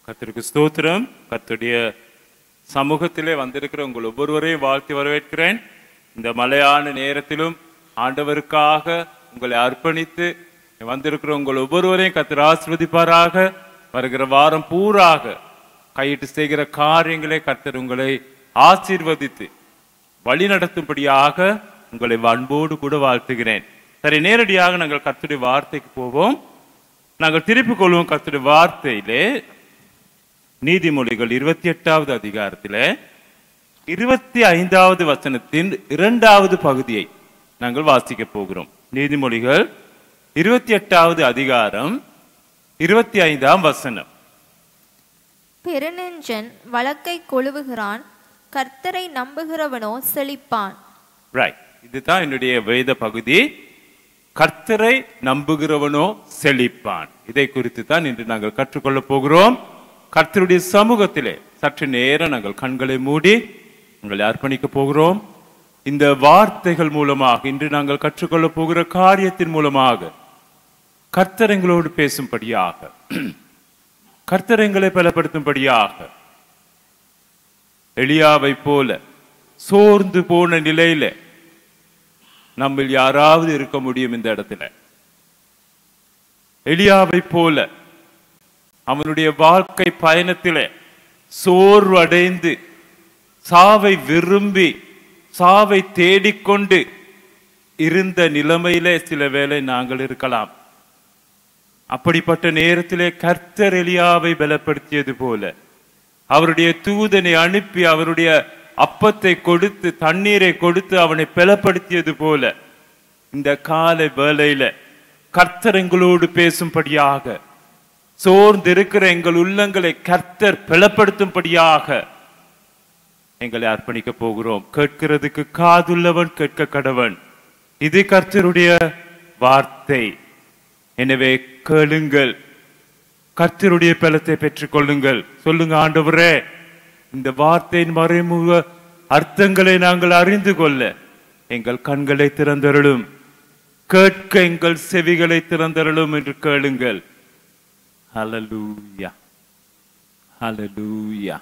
கர்த்தருக்கு ஸ்தோத்திரம் கர்த்தருடைய சமூகத்திலே வந்திருக்கிற உங்கள் ஒவ்வொருவரையும் வாழ்த்தி வரவேற்கிறேன் இந்த மலையான நேரத்திலும் ஆண்டவருக்காக உங்களை அர்ப்பணித்து வந்திருக்கிற உங்கள் ஒவ்வொருவரையும் கர்த்தர் ஆசிர்வதிப்பாராக வருகிற வாரம் பூராக கையிட்டு செய்கிற காரியங்களை கர்த்தர் உங்களை ஆசீர்வதித்து வழி நடத்தும்படியாக உங்களை அன்போடு கூட வாழ்த்துகிறேன் சரி நேரடியாக நாங்கள் கர்த்தருடைய வார்த்தைக்கு போவோம் நாங்கள் திருப்பிக் கொள்வோம் கர்த்தருடைய வார்த்தையிலே நீதிமொழிகள் இருபத்தி எட்டாவது அதிகாரத்திலே இருபத்தி ஐந்தாவது வசனத்தின் இரண்டாவது பகுதியை நாங்கள் வாசிக்க போகிறோம் நீதிமொழிகள் இருபத்தி எட்டாவது அதிகாரம் இருபத்தி ஐந்தாம் வசனம் பெருநெஞ்சன் வழக்கை கொழுவுகிறான் கர்த்தரை நம்புகிறவனோ செழிப்பான் ரைட் இதுதான் என்னுடைய வேத பகுதி கர்த்தரை நம்புகிறவனோ செழிப்பான் இதை குறித்து தான் இன்று நாங்கள் கற்றுக்கொள்ளப் போகிறோம் கர்த்தருடைய சமூகத்திலே சற்று நேரம் நாங்கள் கண்களை மூடி உங்களை அர்ப்பணிக்க போகிறோம் இந்த வார்த்தைகள் மூலமாக இன்று நாங்கள் கற்றுக்கொள்ளப் போகிற காரியத்தின் மூலமாக கர்த்தர் எங்களோடு பேசும்படியாக கர்த்தர் எங்களை பலப்படுத்தும்படியாக எளியாவை போல சோர்ந்து போன நிலையில நம்மில் யாராவது இருக்க முடியும் இந்த இடத்துல எலியாவை போல அவனுடைய வாழ்க்கை பயணத்திலே சோர்வு அடைந்து சாவை விரும்பி சாவை தேடிக்கொண்டு இருந்த நிலைமையிலே சில வேளை நாங்கள் இருக்கலாம் அப்படிப்பட்ட நேரத்திலே கர்த்தர் எலியாவை பலப்படுத்தியது போல அவருடைய தூதனை அனுப்பி அவருடைய அப்பத்தை கொடுத்து தண்ணீரை கொடுத்து அவனை பலப்படுத்தியது போல இந்த காலை வேளையில கர்த்தர் எங்களோடு பேசும்படியாக சோர்ந்திருக்கிற எங்கள் உள்ளங்களை கர்த்தர் பலப்படுத்தும்படியாக எங்களை அர்ப்பணிக்க போகிறோம் கேட்கிறதுக்கு காதுள்ளவன் கேட்க கடவன் இது கர்த்தருடைய வார்த்தை எனவே கேளுங்கள் கர்த்தருடைய பலத்தை பெற்றுக் கொள்ளுங்கள் சொல்லுங்க ஆண்டவரே இந்த வார்த்தையின் மறைமுக அர்த்தங்களை நாங்கள் அறிந்து கொள்ள எங்கள் கண்களை திறந்தருளும் கேட்க எங்கள் செவிகளை திறந்தருளும் என்று கேளுங்கள் ஹalleluya ஹalleluya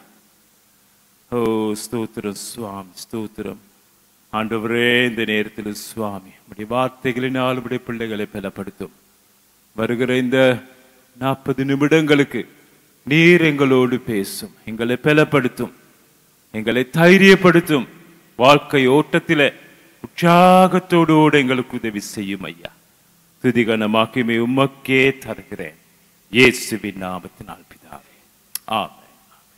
ஓ ஸ்தோத்திரம் சுவாமி ஸ்தோத்திரம் ஆண்டவரே இந்த நேரத்தில் சுவாமி உடைய வார்த்தைகளினால் உடைய பிள்ளைகளை பலப்படுத்தும் வருகிற இந்த நாற்பது நிமிடங்களுக்கு நீர் எங்களோடு பேசும் எங்களை பலப்படுத்தும் எங்களை தைரியப்படுத்தும் வாழ்க்கை ஓட்டத்தில உற்சாகத்தோடு எங்களுக்கு உதவி செய்யும் ஐயா துதிகனமாக்கிமை உமக்கே தருகிறேன் இயேசுவின் நாமத்தினால் பிதாவே ஆமென்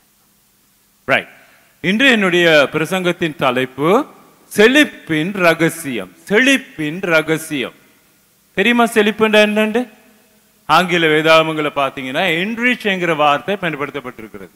ரைட் இன்று என்னுடைய பிரசங்கத்தின் தலைப்பு செழிப்பின் ரகசியம் செழிப்பின் ரகசியம் தெரியுமா செழிப்புன்ற என்னண்டு ஆங்கில வேதாகமங்களை பார்த்தீங்கன்னா என்ரிச்ங்கிற வார்த்தை பயன்படுத்தப்பட்டிருக்கிறது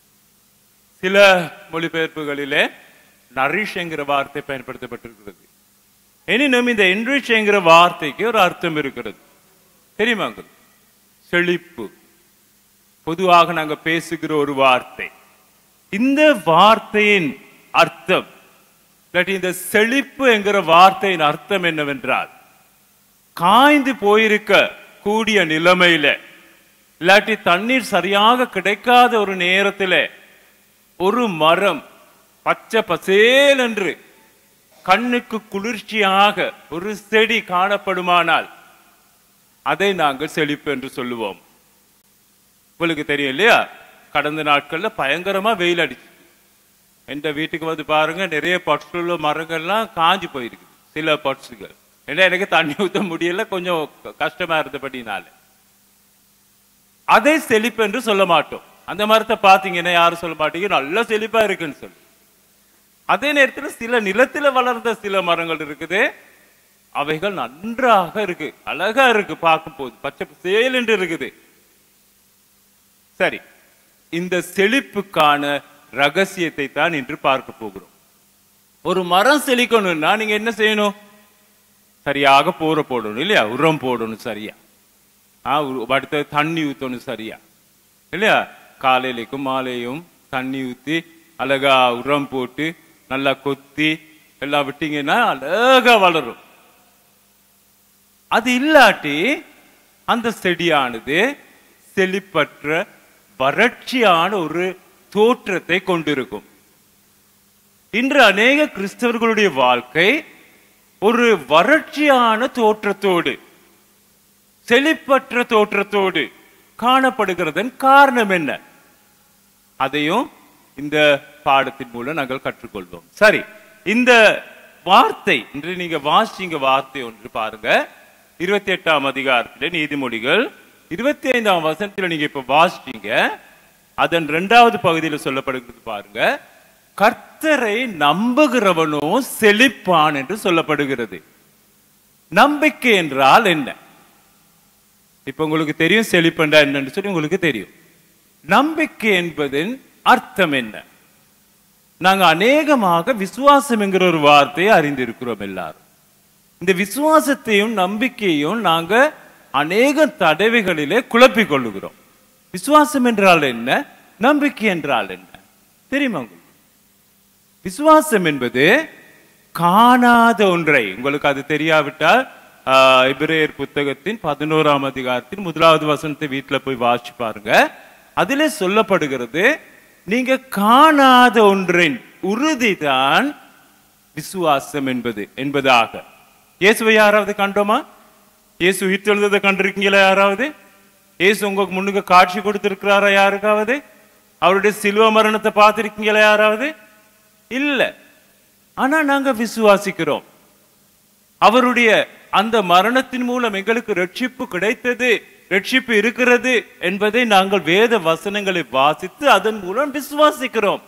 சில மொழிபெயர்ப்புகளிலே நரிஷ் என்கிற வார்த்தை பயன்படுத்தப்பட்டிருக்கிறது எனினும் இந்த என்ரிச் என்கிற வார்த்தைக்கு ஒரு அர்த்தம் இருக்கிறது தெரியுமா உங்களுக்கு? செழிப்பு பொதுவாக நாங்க பேசுகிற ஒரு வார்த்தை இந்த வார்த்தையின் அர்த்தம் இல்லாட்டி இந்த செழிப்பு என்கிற வார்த்தையின் அர்த்தம் என்னவென்றால் காய்ந்து போயிருக்க கூடிய நிலைமையில இல்லாட்டி தண்ணீர் சரியாக கிடைக்காத ஒரு நேரத்தில ஒரு மரம் பச்சை பசேல் என்று கண்ணுக்கு குளிர்ச்சியாக ஒரு செடி காணப்படுமானால் அதை நாங்கள் செழிப்பு என்று சொல்லுவோம் உங்களுக்கு தெரியும் இல்லையா கடந்த நாட்கள்ல பயங்கரமா வெயில் அடிச்சு எந்த வீட்டுக்கு வந்து பாருங்க நிறைய பட்ஸ் உள்ள மரங்கள்லாம் காஞ்சு போயிருக்கு சில பட்ஸுகள் ஏன்னா எனக்கு தண்ணி ஊத்த முடியல கொஞ்சம் க- கஷ்டமா இருந்தபடினால அதை செழிப்பு என்று சொல்ல மாட்டோம் அந்த மரத்தை பாத்தீங்கன்னா யாரும் சொல்ல மாட்டீங்க நல்ல செழிப்பா இருக்குன்னு சொல்லு அதே நேரத்தில் சில நிலத்துல வளர்ந்த சில மரங்கள் இருக்குது அவைகள் நன்றாக இருக்கு அழகா இருக்கு பார்க்கும் போது பச்சை சேல் என்று இருக்குது சரி இந்த செழிப்புக்கான ரகசியத்தை தான் இன்று பார்க்க போகிறோம் ஒரு மரம் செழிக்கணும்னா நீங்க என்ன செய்யணும் சரியாக போற போடணும் இல்லையா உரம் போடணும் சரியா ஆ உ- அடுத்து தண்ணி ஊத்தணும் சரியா இல்லையா காலையிலைக்கும் மாலையும் தண்ணி ஊத்தி அழகா உரம் போட்டு நல்லா கொத்தி எல்லாம் விட்டீங்கன்னா அழகா வளரும் அது இல்லாட்டி அந்த செடியானது செழிப்பற்ற வறட்சியான ஒரு தோற்றத்தை கொண்டிருக்கும் இன்று அநேக கிறிஸ்தவர்களுடைய வாழ்க்கை ஒரு வறட்சியான தோற்றத்தோடு செழிப்பற்ற தோற்றத்தோடு காணப்படுகிறதன் காரணம் என்ன அதையும் இந்த பாடத்தின் மூலம் நாங்கள் கற்றுக்கொள்வோம் சரி இந்த வார்த்தை இன்று நீங்க வாசிங்க வார்த்தை ஒன்று பாருங்க இருபத்தி எட்டாம் அதிகாரத்துல நீதிமொழிகள் இருபத்தி ஐந்தாம் வசனத்துல நீங்க இப்ப வாசிச்சீங்க அதன் இரண்டாவது பகுதியில் சொல்லப்படுகிறது பாருங்க கர்த்தரை நம்புகிறவனோ செழிப்பான் என்று சொல்லப்படுகிறது நம்பிக்கை என்றால் என்ன இப்ப உங்களுக்கு தெரியும் செழிப்பண்டா என்னன்னு சொல்லி உங்களுக்கு தெரியும் நம்பிக்கை என்பதன் அர்த்தம் என்ன நாங்க அநேகமாக விசுவாசம் என்கிற ஒரு வார்த்தையை அறிந்திருக்கிறோம் எல்லாரும் இந்த விசுவாசத்தையும் நம்பிக்கையும் நாங்க அநேக தடவைகளிலே குழப்பிக் கொள்ளுகிறோம் விசுவாசம் என்றால் என்ன நம்பிக்கை என்றால் என்ன தெரியுமா உங்களுக்கு விசுவாசம் என்பது காணாத ஒன்றை உங்களுக்கு அது தெரியாவிட்டால் ஆஹ், எபிரேயர் புத்தகத்தின் பதினோராம் அதிகாரத்தின் முதலாவது வசனத்தை வீட்டுல போய் வாசிச்சு பாருங்க அதிலே சொல்லப்படுகிறது நீங்க காணாத ஒன்றின் உறுதிதான் விசுவாசம் என்பது என்பதாக இயேசுவை யாராவது கண்டோமா இயேசு உயிர்த்தெழுந்ததை கண்டிருக்கீங்களா யாராவது இயேசு உங்களுக்கு முன்னுக்கு காட்சி கொடுத்திருக்கிறாரா யாருக்காவது அவருடைய சிலுவ மரணத்தை பார்த்திருக்கீங்களா யாராவது இல்ல ஆனா நாங்க விசுவாசிக்கிறோம் அவருடைய அந்த மரணத்தின் மூலம் எங்களுக்கு ரட்சிப்பு கிடைத்தது ரட்சிப்பு இருக்கிறது என்பதை நாங்கள் வேத வசனங்களை வாசித்து அதன் மூலம் விசுவாசிக்கிறோம்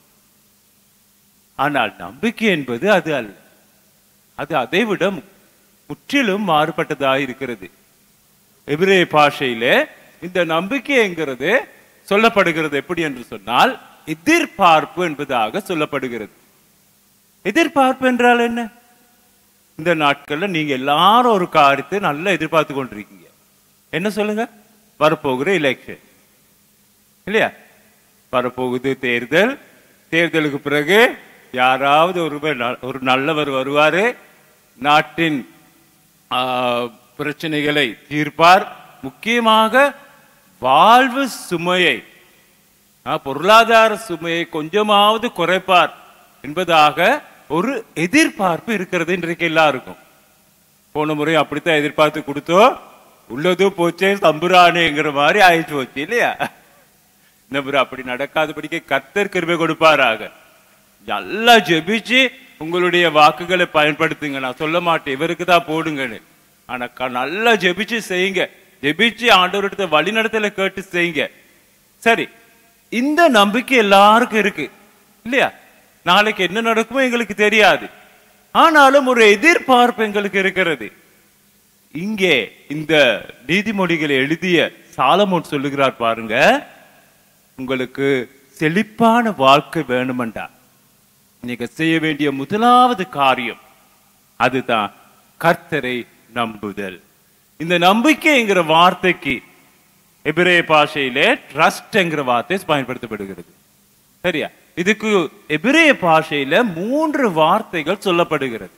ஆனால் நம்பிக்கை என்பது அது அல்ல அது அதை விட மு- முற்றிலும் மாறுபட்டதாக இருக்கிறது எபிரேய பாஷையிலே இந்த நம்பிக்கைங்கிறது சொல்லப்படுகிறது எப்படி என்று சொன்னால் எதிர்பார்ப்பு என்பதாக சொல்லப்படுகிறது எதிர்பார்ப்பு என்றால் என்ன இந்த நாட்கள்ல நீங்க எல்லாரும் ஒரு காரியத்தை நல்லா எதிர்பார்த்து கொண்டிருக்கீங்க என்ன சொல்லுங்க வரப்போகிற எலெக்ஷன் இல்லையா வரப்போகுது தேர்தல் தேர்தலுக்கு பிறகு யாராவது ஒருவர் ந- ஒரு நல்லவர் வருவாரு நாட்டின் ஆ, பிரச்சனைகளை தீர்ப்பார் முக்கியமாக வாழ்வு சுமையை ஆ, பொருளாதார சுமையை கொஞ்சமாவது குறைப்பார் என்பதாக ஒரு எதிர்பார்ப்பு இருக்கிறது இன்றைக்கு எல்லாருக்கும் போன முறை அப்படித்தான் எதிர்பார்த்து கொடுத்தோம் உள்ளது போச்சே தம்புரானேங்கிற மாதிரி ஆயிடுச்சு போச்சு இல்லையா இந்த முறை அப்படி நடக்காதபடிக்கு கர்த்தர் கிருபை கொடுப்பாராக நல்லா ஜெபிச்சு உங்களுடைய வாக்குகளை பயன்படுத்துங்க நான் சொல்ல மாட்டேன் இவருக்கு தான் போடுங்கன்னு ஆனா க- நல்லா ஜெபிச்சு செய்யுங்க ஜெபிச்சு ஆண்டவர்கிட்ட வழிநடத்தல கேட்டு செய்யுங்க சரி இந்த நம்பிக்கை எல்லாருக்கும் இருக்கு இல்லையா நாளைக்கு என்ன நடக்குமோ எங்களுக்கு தெரியாது ஆனாலும் ஒரு எதிர்பார்ப்பு எங்களுக்கு இருக்கிறது இங்கே இந்த நீதிமொழிகளை எழுதிய சாலமோன் சொல்லுகிறார் பாருங்க உங்களுக்கு செழிப்பான வாழ்க்கை வேணுமெண்டா நீங்க செய்ய வேண்டிய முதலாவது காரியம் அதுதான் கர்த்தரை நம்புதல் இந்த நம்பிக்கைங்கிற வார்த்தைக்கு எபிரேய பாஷையிலே ட்ரஸ்ட்ங்கிற வார்த்தை பயன்படுத்தப்படுகிறது சரியா இதுக்கு எபிரேய பாஷையில மூன்று வார்த்தைகள் சொல்லப்படுகிறது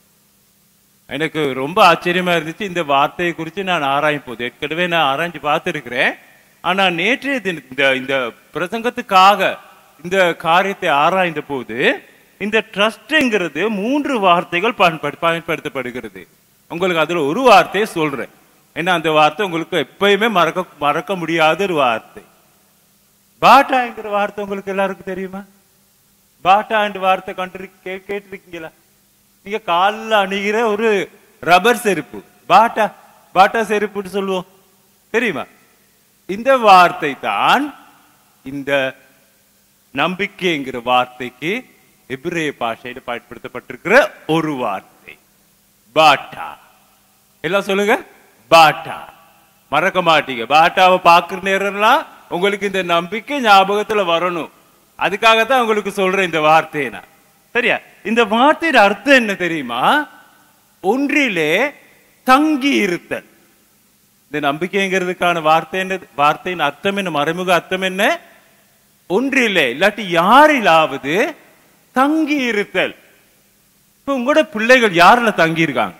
எனக்கு ரொம்ப ஆச்சரியமா இருந்துச்சு இந்த வார்த்தையை குறித்து நான் ஆராயும் போது ஏற்கனவே நான் ஆராய்ஞ்சு பார்த்திருக்கிறேன் ஆனா நேற்றைய தின இந்த இந்த பிரசங்கத்துக்காக இந்த காரியத்தை ஆராய்ந்த போது இந்த ட்ரஸ்ட்ங்கிறது மூன்று வார்த்தைகள் பயன்படு பயன்படுத்தப்படுகிறது உங்களுக்கு அதுல ஒரு வார்த்தையை சொல்றேன் ஏன்னா அந்த வார்த்தை உங்களுக்கு எப்பயுமே மறக்க மறக்க முடியாத ஒரு வார்த்தை பாட்டாங்கிற வார்த்தை உங்களுக்கு எல்லாருக்கும் தெரியுமா பாட்டா என்ற வார்த்தை கண்டு கே- கேட்டிருக்கீங்களா நீங்க காலில் அணிகிற ஒரு ரப்பர் செருப்பு பாட்டா பாட்டா செருப்புன்னு சொல்லுவோம் தெரியுமா இந்த வார்த்தை தான் இந்த நம்பிக்கைங்கிற வார்த்தைக்கு எபிரேய பாஷையில பயன்படுத்தப்பட்டிருக்கிற ஒரு வார்த்தை பாட்டா எல்லாம் சொல்லுங்க பாட்டா மறக்க மாட்டீங்க பாட்டாவை பார்க்குற நேரம்லாம் உங்களுக்கு இந்த நம்பிக்கை ஞாபகத்துல வரணும் அதுக்காகத்தான் உங்களுக்கு சொல்றேன் இந்த வார்த்தையை நான் சரியா இந்த வார்த்தையின் அர்த்தம் என்ன தெரியுமா ஒன்றிலே தங்கி இருத்தல் இந்த நம்பிக்கைங்கிறதுக்கான வார்த்தை என்ன வார்த்தையின் அர்த்தம் என்ன மறைமுக அர்த்தம் என்ன ஒன்றிலே இல்லாட்டி யாரிலாவது தங்கி இருத்தல் இப்ப உங்களோட பிள்ளைகள் யாருல தங்கி இருக்காங்க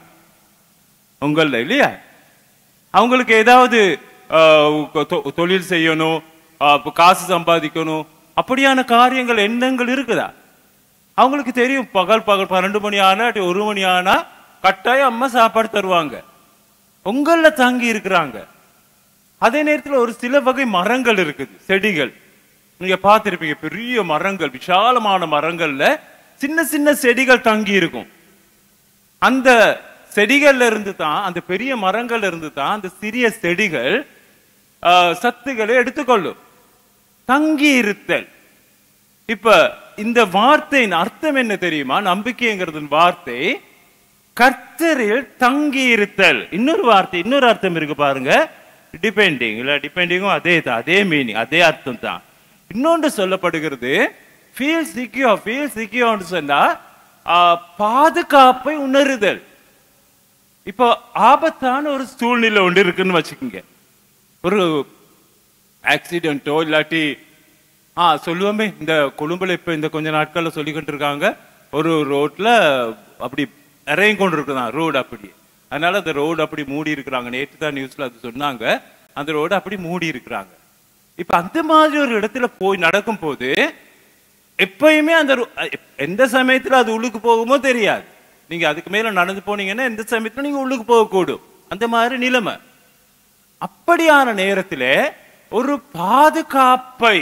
உங்கள இல்லையா அவங்களுக்கு ஏதாவது ஆஹ், தொ- தொழில் செய்யணும் ஆ, இப்ப காசு சம்பாதிக்கணும் அப்படியான காரியங்கள் எண்ணங்கள் இருக்குதா அவங்களுக்கு தெரியும் பகல் பகல் பன்னெண்டு மணி ஆனா இல்லாட்டி ஒரு மணி ஆனா கட்டாயம் அம்மா சாப்பாடு தருவாங்க உங்கள தங்கி இருக்கிறாங்க அதே நேரத்துல ஒரு சில வகை மரங்கள் இருக்குது செடிகள் நீங்க பார்த்திருப்பீங்க பெரிய மரங்கள் விசாலமான மரங்கள்ல சின்ன சின்ன செடிகள் தங்கி இருக்கும் அந்த செடிகள்ல இருந்து தான் அந்த பெரிய மரங்கள்ல இருந்து தான் அந்த சிறிய செடிகள் ஆ, சத்துக்களை எடுத்துக்கொள்ளும் தங்கி இருத்தல் இப்ப இந்த வார்த்தையின் அர்த்தம் என்ன தெரியுமா நம்பிக்கைங்கிறது வார்த்தை கர்த்தரில் தங்கி இருத்தல் இன்னொரு வார்த்தை இன்னொரு அர்த்தம் இருக்கு பாருங்க டிபெண்டிங் இல்ல டிபெண்டிங்கும் அதே தான் அதே மீனிங் அதே அர்த்தம் தான் இன்னொன்று சொல்லப்படுகிறது ஃபீல் சிக்கியோ ஃபீல் சிக்கியோன்னு சொன்னா ஆ, பாதுகாப்பை உணருதல் இப்போ ஆபத்தான ஒரு சூழ்நிலை ஒன்று இருக்குன்னு வச்சுக்கோங்க ஒரு ஆக்சிடென்ட்டோ இல்லாட்டி ஆ சொல்லுவோமே இந்த கொழும்புல இப்ப இந்த கொஞ்ச நாட்கள்ல சொல்லிக்கிட்டு இருக்காங்க ஒரு ரோட்ல அப்படி இறங்கி கொண்டு இருக்குதான் ரோடு அப்படி அதனால அந்த ரோடு அப்படி மூடி இருக்கிறாங்க நேற்று தான் நியூஸ்ல அது சொன்னாங்க அந்த ரோடு அப்படி மூடி இருக்கிறாங்க இப்ப அந்த மாதிரி ஒரு இடத்துல போய் நடக்கும் போது எப்பயுமே அந்த ரோ- எ- எந்த சமயத்துல அது உள்ளுக்கு போகுமோ தெரியாது நீங்க அதுக்கு மேல நடந்து போனீங்கன்னா எந்த சமயத்துல நீங்க உள்ளுக்கு போகக்கூடும் அந்த மாதிரி நிலைமை அப்படியான நேரத்திலே ஒரு பாதுகாப்பை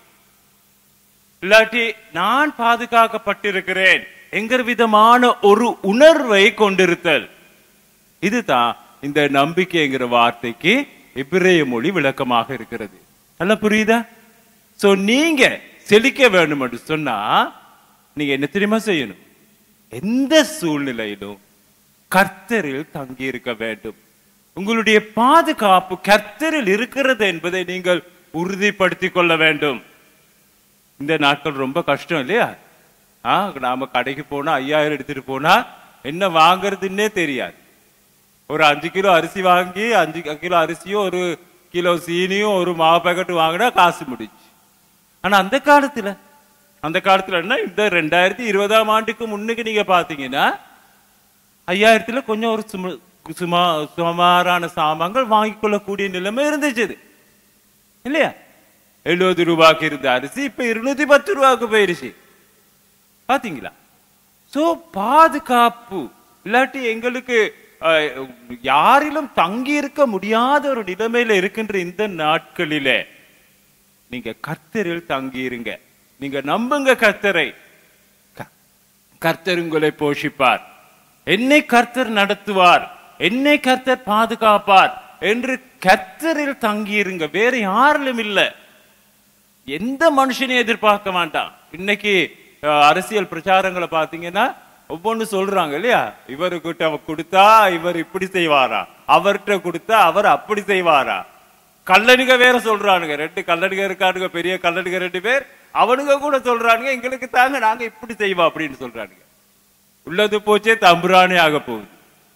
இல்லாட்டி நான் பாதுகாக்கப்பட்டிருக்கிறேன் என்கிற விதமான ஒரு உணர்வை கொண்டிருத்தல் இதுதான் இந்த நம்பிக்கைங்கிற வார்த்தைக்கு எபிரேய மொழி விளக்கமாக இருக்கிறது நல்லா புரியுதா சோ நீங்க செழிக்க வேண்டும் என்று சொன்னா நீங்க என்ன தெரியுமா செய்யணும் எந்த சூழ்நிலையிலும் கர்த்தரில் தங்கி இருக்க வேண்டும் உங்களுடைய பாதுகாப்பு கர்த்தரில் இருக்கிறது என்பதை நீங்கள் உறுதிப்படுத்திக் கொள்ள வேண்டும் இந்த நாட்கள் ரொம்ப கஷ்டம் இல்லையா ஆ நாம கடைக்கு போனா ஐயாயிரம் எடுத்துட்டு போனா என்ன வாங்குறதுன்னே தெரியாது ஒரு அஞ்சு கிலோ அரிசி வாங்கி அஞ்சு கிலோ அரிசியும் ஒரு கிலோ சீனியும் ஒரு மாவு பேக்கெட் வாங்கினா காசு முடிச்சு ஆனா அந்த காலத்துல அந்த காலத்துல என்ன இந்த ரெண்டாயிரத்தி இருபதாம் ஆண்டுக்கு முன்னுக்கு நீங்க பாத்தீங்கன்னா ஐயாயிரத்துல கொஞ்சம் ஒரு சும சுமா சுமாரான சாமான்கள் வாங்கிக் கொள்ளக்கூடிய நிலைமை இருந்துச்சு இது. இல்லையா எழுபது ரூபாய்க்கு இருந்த அரிசி இப்ப இருநூத்தி பத்து ரூபாய்க்கு போயிருச்சு பாத்தீங்களா சோ பாதுகாப்பு இல்லாட்டி எங்களுக்கு அஹ், யாரிலும் தங்கி இருக்க முடியாத ஒரு நிலைமையில இருக்கின்ற இந்த நாட்களிலே நீங்க கர்த்தரில் தங்கி இருங்க நீங்க நம்புங்க கர்த்தரை க- கர்த்தர் உங்களை போஷிப்பார் என்னை கர்த்தர் நடத்துவார் என்னை கர்த்தர் பாதுகாப்பார் என்று கர்த்தரில் தங்கி இருங்க வேற யாரிலும் இல்லை எந்த மனுஷனையும் எதிர்பார்க்க வேண்டாம் இன்னைக்கு அஹ், அரசியல் பிரச்சாரங்களை பாத்தீங்கன்னா ஒவ்வொன்னு சொல்றாங்க இல்லையா இவருக்கிட்ட அவ கொடுத்தா இவர் இப்படி செய்வாரா அவர்கிட்ட கொடுத்தா அவர் அப்படி செய்வாரா கல்லனுக வேற சொல்றானுங்க ரெண்டு கல்லனுக இருக்கானுங்க பெரிய கல்லனுக ரெண்டு பேர் அவனுங்க கூட சொல்றானுங்க எங்களுக்கு தாங்க நாங்க இப்படி செய்வோம் அப்படின்னு சொல்றானுங்க உள்ளது போச்சே தம்புரானே ஆக போகுது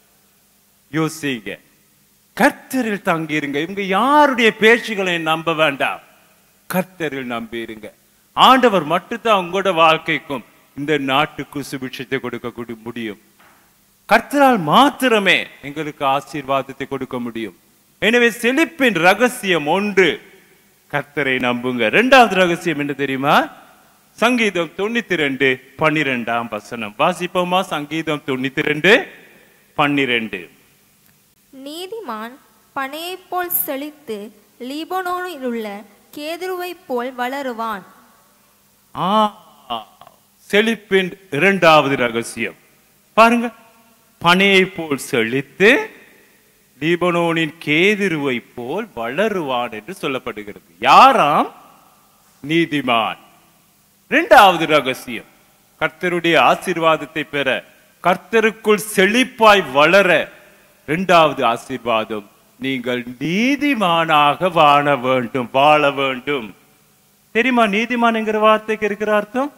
யோசிங்க கர்த்தரில் தங்கியிருங்க இவங்க யாருடைய பேச்சுகளை நம்ப வேண்டாம் கர்த்தரில் நம்பியிருங்க ஆண்டவர் மட்டும்தான் உங்களோட வாழ்க்கைக்கும் இந்த நாட்டுக்கு சுபிட்சத்தை கொடுக்க கூடி- முடியும் கர்த்தரால் மாத்திரமே எங்களுக்கு ஆசீர்வாதத்தை கொடுக்க முடியும் எனவே செழிப்பின் ரகசியம் ஒன்று கர்த்தரை நம்புங்க இரண்டாவது ரகசியம் என்ன தெரியுமா சங்கீதம் தொண்ணூத்தி ரெண்டு பன்னிரெண்டாம் வசனம் வாசிப்போமா சங்கீதம் தொண்ணூத்தி ரெண்டு பன்னிரெண்டு நீதிமான் பனையைப் போல் செழித்து லீபனோனில் உள்ள கேதுருவைப் போல் வளருவான் ஆ, செழிப்பின் இரண்டாவது ரகசியம் பாருங்க பனையை போல் செழித்து லீபனோனின் கேதிருவை போல் வளருவான் என்று சொல்லப்படுகிறது யாராம் நீதிமான் இரண்டாவது ரகசியம் கர்த்தருடைய ஆசீர்வாதத்தை பெற கர்த்தருக்குள் செழிப்பாய் வளர இரண்டாவது ஆசீர்வாதம் நீங்கள் நீதிமானாக வாழ வேண்டும் வாழ வேண்டும் தெரியுமா நீதிமான் என்கிற வார்த்தைக்கு இருக்கிற அர்த்தம்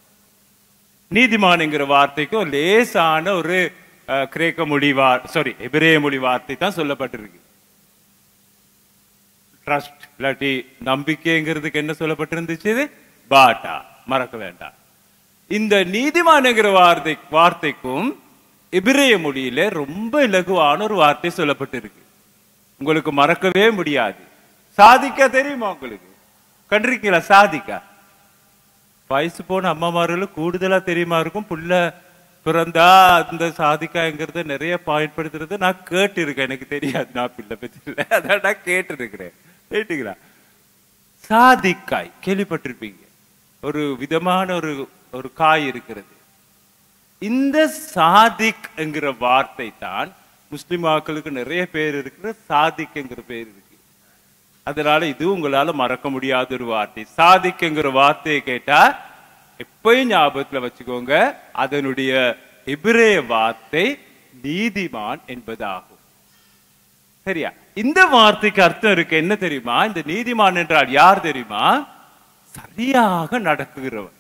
நீதிமான் என்கிற வார்த்தைக்கு ஒரு லேசான ஒரு அஹ், கிரேக்க மொழி வார் சாரி எபிரேய மொழி வார்த்தை தான் சொல்லப்பட்டிருக்கு ட்ரஸ்ட் இல்லாட்டி நம்பிக்கைங்கிறதுக்கு என்ன சொல்லப்பட்டிருந்துச்சு இது பாட்டா மறக்க வேண்டாம் இந்த நீதிமான்ங்கிற வார்த்தை வார்த்தைக்கும் எபிரேய மொழியில ரொம்ப இலகுவான ஒரு வார்த்தை சொல்லப்பட்டிருக்கு உங்களுக்கு மறக்கவே முடியாது சாதிக்க தெரியுமா உங்களுக்கு கண்டிருக்கீங்களா சாதிக்கா வயசு போன அம்மாமார்களும் கூடுதலா தெரியுமா இருக்கும் புள்ள பிறந்தா அந்த சாதிக்காங்கிறத நிறைய பயன்படுத்துறது நான் கேட்டு இருக்கேன் எனக்கு தெரியாது நான் பிள்ளை பத்தி அதான் நான் கேட்டு இருக்கிறேன் கேட்டுங்களா சாதிக்காய் கேள்விப்பட்டிருப்பீங்க ஒரு விதமான ஒரு ஒரு காய் இருக்கிறது இந்த சாதிக் என்கிற வார்த்தை தான் முஸ்லிம் ஆக்களுக்கு நிறைய பேர் இருக்கிற சாதிக் என்கிற பேர் இருக்கு அதனால இது உங்களால மறக்க முடியாத ஒரு வார்த்தை சாதிக் என்கிற வார்த்தையை கேட்டா எப்பயும் ஞாபகத்துல வச்சுக்கோங்க அதனுடைய எபிரேய வார்த்தை நீதிமான் என்பதாகும் சரியா இந்த வார்த்தைக்கு அர்த்தம் இருக்கு என்ன தெரியுமா இந்த நீதிமான் என்றால் யார் தெரியுமா சரியாக நடக்குகிறவன்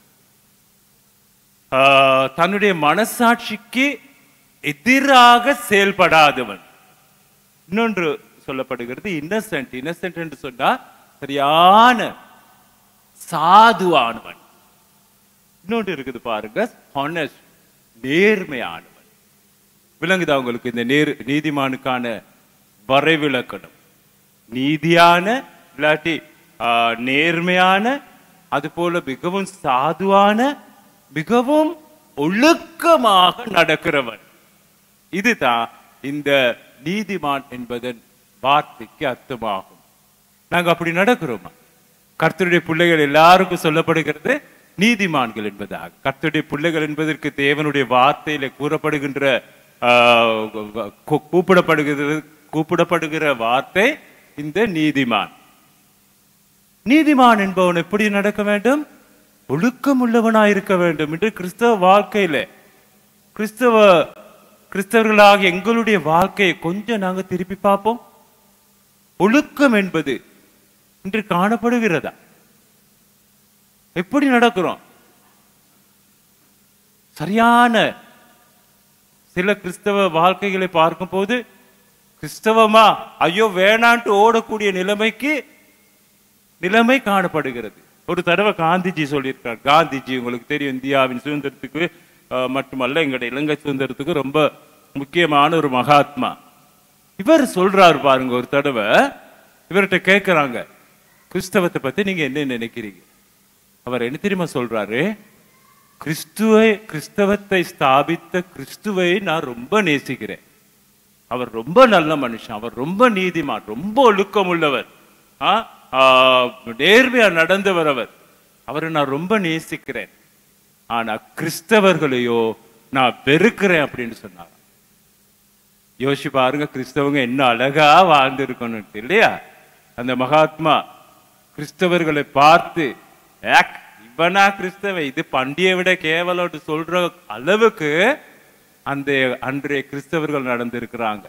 ஆஹ், தன்னுடைய மனசாட்சிக்கு எதிராக செயல்படாதவன் இன்னொன்று சொல்லப்படுகிறது இன்னசென்ட் இன்னசென்ட் என்று சொன்னா சரியான சாதுவானவன் இன்னொன்று இருக்குது பாருங்க ஹானஸ்ட் நேர்மையானவன் விளங்குதா உங்களுக்கு இந்த நேர் நீதிமானுக்கான வரைவிலக்கணம் நீதியான இல்லாட்டி ஆ, நேர்மையான அது போல மிகவும் சாதுவான மிகவும் ஒழுக்கமாக நடக்கிறவன் இதுதான் இந்த நீதிமான் என்பதன் வார்த்தைக்கு அர்த்தமாகும் நாங்க அப்படி நடக்கிறோமா கர்த்தருடைய பிள்ளைகள் எல்லாருக்கும் சொல்லப்படுகிறது நீதிமான்கள் என்பதாக கர்த்தருடைய பிள்ளைகள் என்பதற்கு தேவனுடைய வார்த்தையில கூறப்படுகின்ற ஆஹ், கூ- கூப்பிடப்படுகிறது கூப்பிடப்படுகிற வார்த்தை இந்த நீதிமான் நீதிமான் என்பவன் எப்படி நடக்க வேண்டும் ஒழுக்கம் உள்ளவனாய் இருக்க வேண்டும் என்று கிறிஸ்தவ வாழ்க்கையில கிறிஸ்தவ கிறிஸ்தவர்களாக எங்களுடைய வாழ்க்கையை கொஞ்சம் நாங்க திருப்பி பார்ப்போம் ஒழுக்கம் என்பது இன்று காணப்படுகிறதா எப்படி நடக்கிறோம் சரியான சில கிறிஸ்தவ வாழ்க்கைகளை பார்க்கும்போது கிறிஸ்தவமா ஐயோ வேணான்ட்டு ஓடக்கூடிய நிலைமைக்கு நிலைமை காணப்படுகிறது ஒரு தடவை காந்திஜி சொல்லியிருக்கார் காந்திஜி உங்களுக்கு தெரியும் இந்தியாவின் சுதந்திரத்துக்கு அஹ், மட்டுமல்ல எங்களுடைய இலங்கை சுதந்திரத்துக்கு ரொம்ப முக்கியமான ஒரு மகாத்மா இவர் சொல்றாரு பாருங்க ஒரு தடவை இவர்கிட்ட கேட்கறாங்க கிறிஸ்தவத்தை பத்தி நீங்க என்ன நினைக்கிறீங்க அவர் என்ன தெரியுமா சொல்றாரு கிறிஸ்துவை கிறிஸ்தவத்தை ஸ்தாபித்த கிறிஸ்துவை நான் ரொம்ப நேசிக்கிறேன் அவர் ரொம்ப நல்ல மனுஷன் அவர் ரொம்ப நீதிமான் ரொம்ப ஒழுக்கம் உள்ளவர் ஆ, ஆ, நேர்மையா நடந்தவர் அவர் அவரை நான் ரொம்ப நேசிக்கிறேன் ஆனா கிறிஸ்தவர்களையோ நான் வெறுக்கிறேன் அப்படின்னு சொன்னார் யோசிச்சு பாருங்க கிறிஸ்தவங்க என்ன அழகா வாழ்ந்திருக்கணும் இல்லையா அந்த மகாத்மா கிறிஸ்தவர்களை பார்த்து "ஏக், இவனா கிறிஸ்தவ இது பண்டியை விட கேவலம் சொல்ற அளவுக்கு அந்த அன்றைய கிறிஸ்தவர்கள் நடந்திருக்கிறாங்க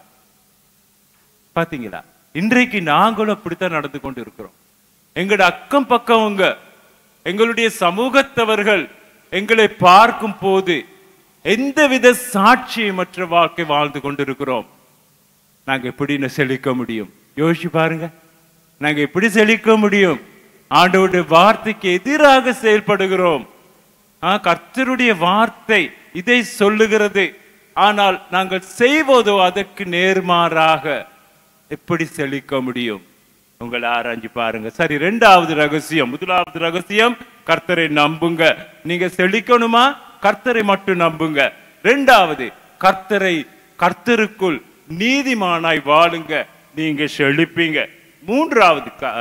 பாத்தீங்களா இன்றைக்கு நாங்களும் அப்படித்தான் நடந்து கொண்டு இருக்கிறோம் எங்களோட அக்கம் பக்கவங்க எங்களுடைய சமூகத்தவர்கள் எங்களை பார்க்கும் போது எந்தவித சாட்சியமற்ற வாழ்க்கை வாழ்ந்து கொண்டிருக்கிறோம் நாங்க எப்படி செழிக்க முடியும் யோசிச்சு பாருங்க நாங்க எப்படி செழிக்க முடியும் ஆண்டவருடைய வார்த்தைக்கு எதிராக செயல்படுகிறோம் ஆ, கர்த்தருடைய வார்த்தை இதை சொல்லுகிறது ஆனால் நாங்கள் செய்வதோ அதற்கு நேர்மாறாக எப்படி செழிக்க முடியும் உங்களை ஆராய்ஞ்சு பாருங்க சரி ரெண்டாவது ரகசியம் முதலாவது ரகசியம் கர்த்தரை நம்புங்க நீங்க செழிக்கணுமா கர்த்தரை மட்டும் நம்புங்க ரெண்டாவது கர்த்தரை கர்த்தருக்குள் நீதிமானாய் வாழுங்க நீங்க செழிப்பீங்க மூன்றாவது க-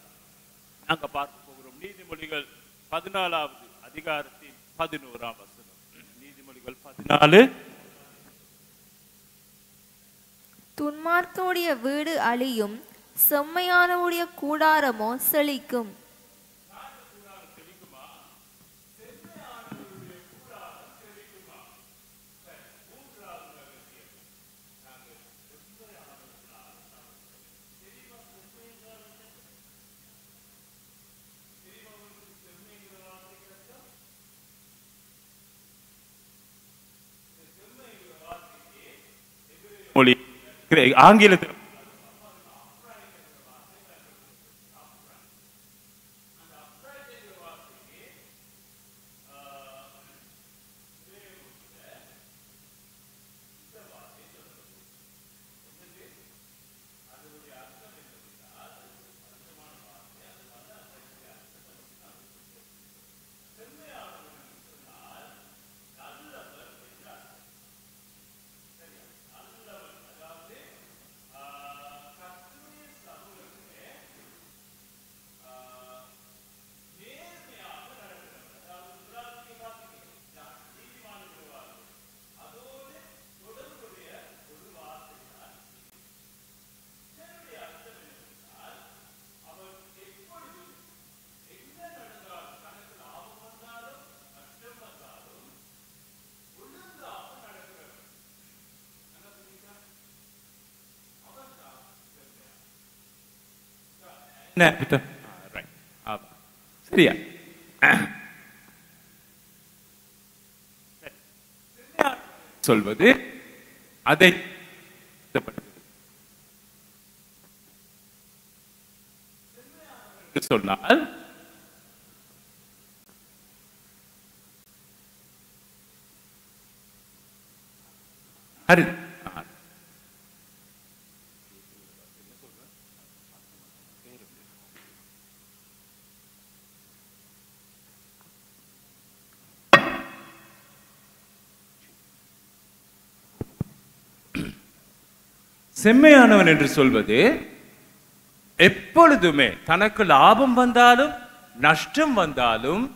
நாங்க பார்க்க போகிறோம் நீதிமொழிகள் பதினாலாவது அதிகாரத்தின் பதினோராம் வசனம் நீதிமொழிகள் பதினாலு துன்மார்க்கனுடைய வீடு அழியும் செம்மையானவுடைய கூடாரமோ செழிக்கும் மொழி ஆங்கிலத்தில் என்ன புத்தகம்? ஆ, right. ஆமா. சரியா சொல்வது அதை சொன்னால் அரு ஆ. செம்மையானவன் என்று சொல்வது எப்பொழுதுமே தனக்கு லாபம் வந்தாலும் நஷ்டம் வந்தாலும்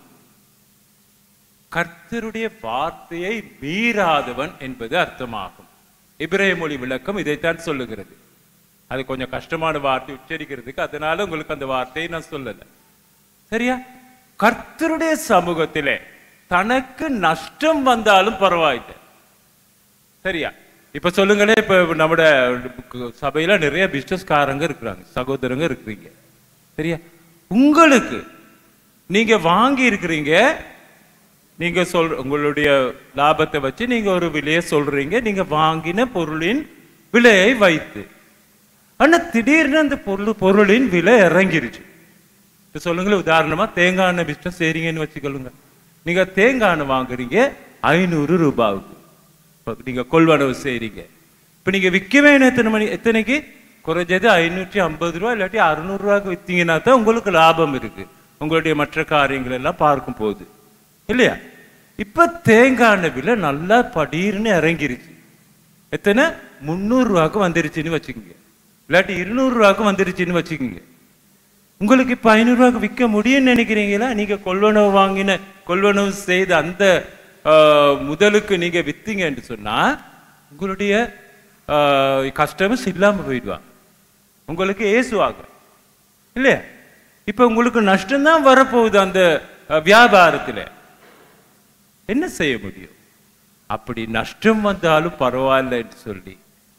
கர்த்தருடைய வார்த்தையை மீறாதவன் என்பது அர்த்தமாகும் இப்ரேய மொழி விளக்கம் இதைத்தான் சொல்லுகிறது அது கொஞ்சம் கஷ்டமான வார்த்தை உச்சரிக்கிறதுக்கு அதனால உங்களுக்கு அந்த வார்த்தையை நான் சொல்லல சரியா கர்த்தருடைய சமூகத்திலே தனக்கு நஷ்டம் வந்தாலும் பரவாயில்லை சரியா இப்ப சொல்லுங்களேன் இப்ப நம்மட சபையில நிறைய பிசினஸ்காரங்க இருக்கிறாங்க சகோதரங்க இருக்கிறீங்க சரியா உங்களுக்கு நீங்க வாங்கி இருக்கிறீங்க நீங்க சொல் உங்களுடைய லாபத்தை வச்சு நீங்க ஒரு விலையை சொல்றீங்க நீங்க வாங்கின பொருளின் விலையை வைத்து ஆனா திடீர்னு அந்த பொருள் பொருளின் விலை இறங்கிருச்சு இப்ப சொல்லுங்களேன் உதாரணமா தேங்காய் எண்ணெய் பிசினஸ் செய்றீங்கன்னு வச்சுக்கொள்ளுங்க நீங்க தேங்காய் எண்ணெய் வாங்குறீங்க ஐநூறு ரூபாவுக்கு இப்ப நீங்க கொள்வனவு செய்றீங்க இப்ப நீங்க விற்க வேணும் எத்தனை மணி எத்தனைக்கு குறைஞ்சது ஐநூற்றி ஐம்பது ரூபா இல்லாட்டி அறுநூறு ரூபாய்க்கு வித்தீங்கன்னா தான் உங்களுக்கு லாபம் இருக்கு உங்களுடைய மற்ற காரியங்கள் எல்லாம் பார்க்கும் போது இல்லையா இப்ப தேங்காய் எண்ணெய் விலை நல்லா படீர்னு இறங்கிருச்சு எத்தனை முந்நூறு ரூபாய்க்கு வந்துருச்சுன்னு வச்சுக்கோங்க இல்லாட்டி இருநூறு ரூபாய்க்கு வந்துருச்சுன்னு வச்சுக்கோங்க உங்களுக்கு இப்ப ஐநூறு ரூபாய்க்கு விற்க முடியும்னு நினைக்கிறீங்களா நீங்க கொள்வனவு வாங்கின கொள்வனவு செய்த அந்த ஆஹ், முதலுக்கு நீங்க வித்தீங்கன்னு சொன்னா உங்களுடைய கஸ்டமர்ஸ் இல்லாம போயிடுவாங்க உங்களுக்கு ஏசுவாங்க இல்லையா இப்ப உங்களுக்கு நஷ்டம்தான் வரப்போகுது அந்த அஹ், வியாபாரத்துல என்ன செய்ய முடியும் அப்படி நஷ்டம் வந்தாலும் பரவாயில்ல என்று சொல்லி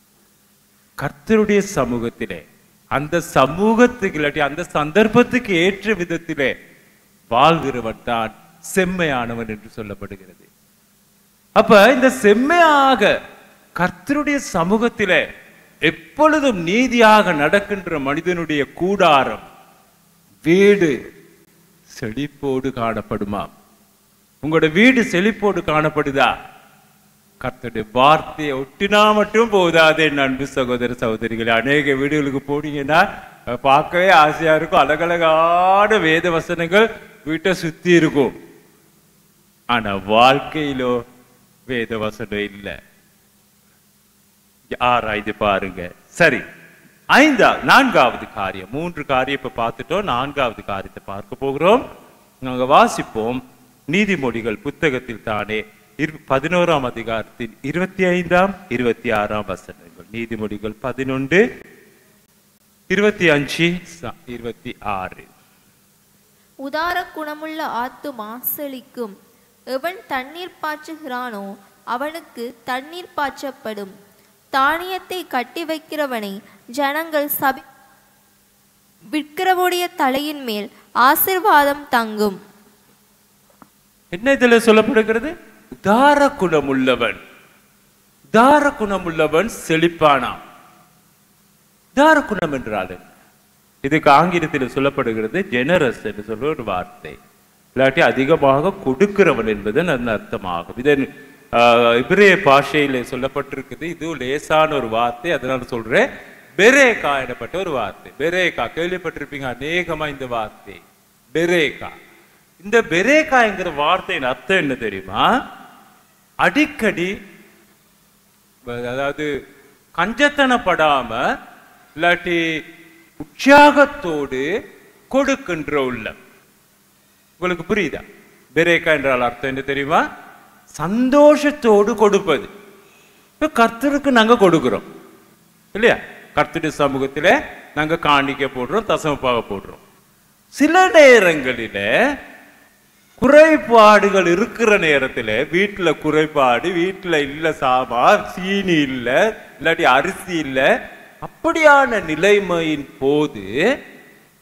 கர்த்தருடைய சமூகத்திலே அந்த சமூகத்துக்கு இல்லாட்டி அந்த சந்தர்ப்பத்துக்கு ஏற்ற விதத்திலே வாழ்கிறவன் தான் செம்மையானவன் என்று சொல்லப்படுகிறது அப்ப இந்த செம்மையாக கர்த்தருடைய சமூகத்திலே எப்பொழுதும் நீதியாக நடக்கின்ற மனிதனுடைய கூடாரம் வீடு செழிப்போடு காணப்படுமாம் உங்களோட வீடு செழிப்போடு காணப்படுதா கர்த்தருடைய வார்த்தையை ஒட்டினா மட்டும் போதாது என் அன்பு சகோதர சகோதரிகள் அநேக வீடுகளுக்கு போனீங்கன்னா அஹ், பார்க்கவே ஆசையா இருக்கும் அழகழகான வேத வசனங்கள் வீட்டை சுத்தி இருக்கும் ஆனா வாழ்க்கையிலோ வேத வசனம் இல்லை ஆராய்ந்து பாருங்க சரி ஐந்தா நான்காவது காரியம் மூன்று காரியம் இப்ப பார்த்துட்டோம் நான்காவது காரியத்தை பார்க்க போகிறோம் நாங்க வாசிப்போம் நீதிமொழிகள் புத்தகத்தில் தானே இரு- பதினோராம் அதிகாரத்தின் இருபத்தி ஐந்தாம் இருபத்தி ஆறாம் வசனங்கள் நீதிமொழிகள் பதினொன்று இருபத்தி அஞ்சு ச- இருபத்தி ஆறு உதார குணமுள்ள ஆத்துமா செழிக்கும் எவன் தண்ணீர் பாய்ச்சுகிறானோ அவனுக்கு தண்ணீர் பாய்ச்சப்படும் தானியத்தை கட்டி வைக்கிறவனை ஜனங்கள் சபி விற்கிறவுடைய தலையின் மேல் ஆசிர்வாதம் தங்கும் என்ன இதுல சொல்லப்படுகிறது உதார குணமுள்ளவன் உதார குணமுள்ளவன் செழிப்பானாம் உதார குணம் என்றால் என்ன? இதுக்கு ஆங்கிலத்தில் சொல்லப்படுகிறது ஜெனரஸ் என்று சொல்ற ஒரு வார்த்தை இல்லாட்டி அதிகமாக கொடுக்கிறவன் என்பது அந்த அர்த்தமாகும் இதன் ஆஹ், இபிரேய பாஷையில சொல்லப்பட்டிருக்குது இது லேசான ஒரு வார்த்தை அதனால சொல்றேன் பெரேகா எனப்பட்ட ஒரு வார்த்தை பெரேகா கேள்விப்பட்டிருப்பீங்க அநேகமா இந்த வார்த்தை பெரேகா இந்த பெரேகா என்கிற வார்த்தையின் அர்த்தம் என்ன தெரியுமா அடிக்கடி அதாவது கஞ்சத்தனப்படாம இல்லாட்டி உற்சாகத்தோடு கொடுக்கின்ற உள்ளம் உங்களுக்கு புரியுதா பெரேக்கா என்றால் அர்த்தம் என்ன தெரியுமா சந்தோஷத்தோடு கொடுப்பது இப்ப கர்த்தருக்கு நாங்க கொடுக்கிறோம் இல்லையா கர்த்தருடைய சமூகத்திலே நாங்க காணிக்க போடுறோம் தசமப்பாக போடுறோம் சில நேரங்களில குறைபாடுகள் இருக்கிற நேரத்துல வீட்டுல குறைபாடு வீட்டுல இல்ல சாமான் சீனி இல்ல இல்லாட்டி அரிசி இல்ல அப்படியான நிலைமையின் போது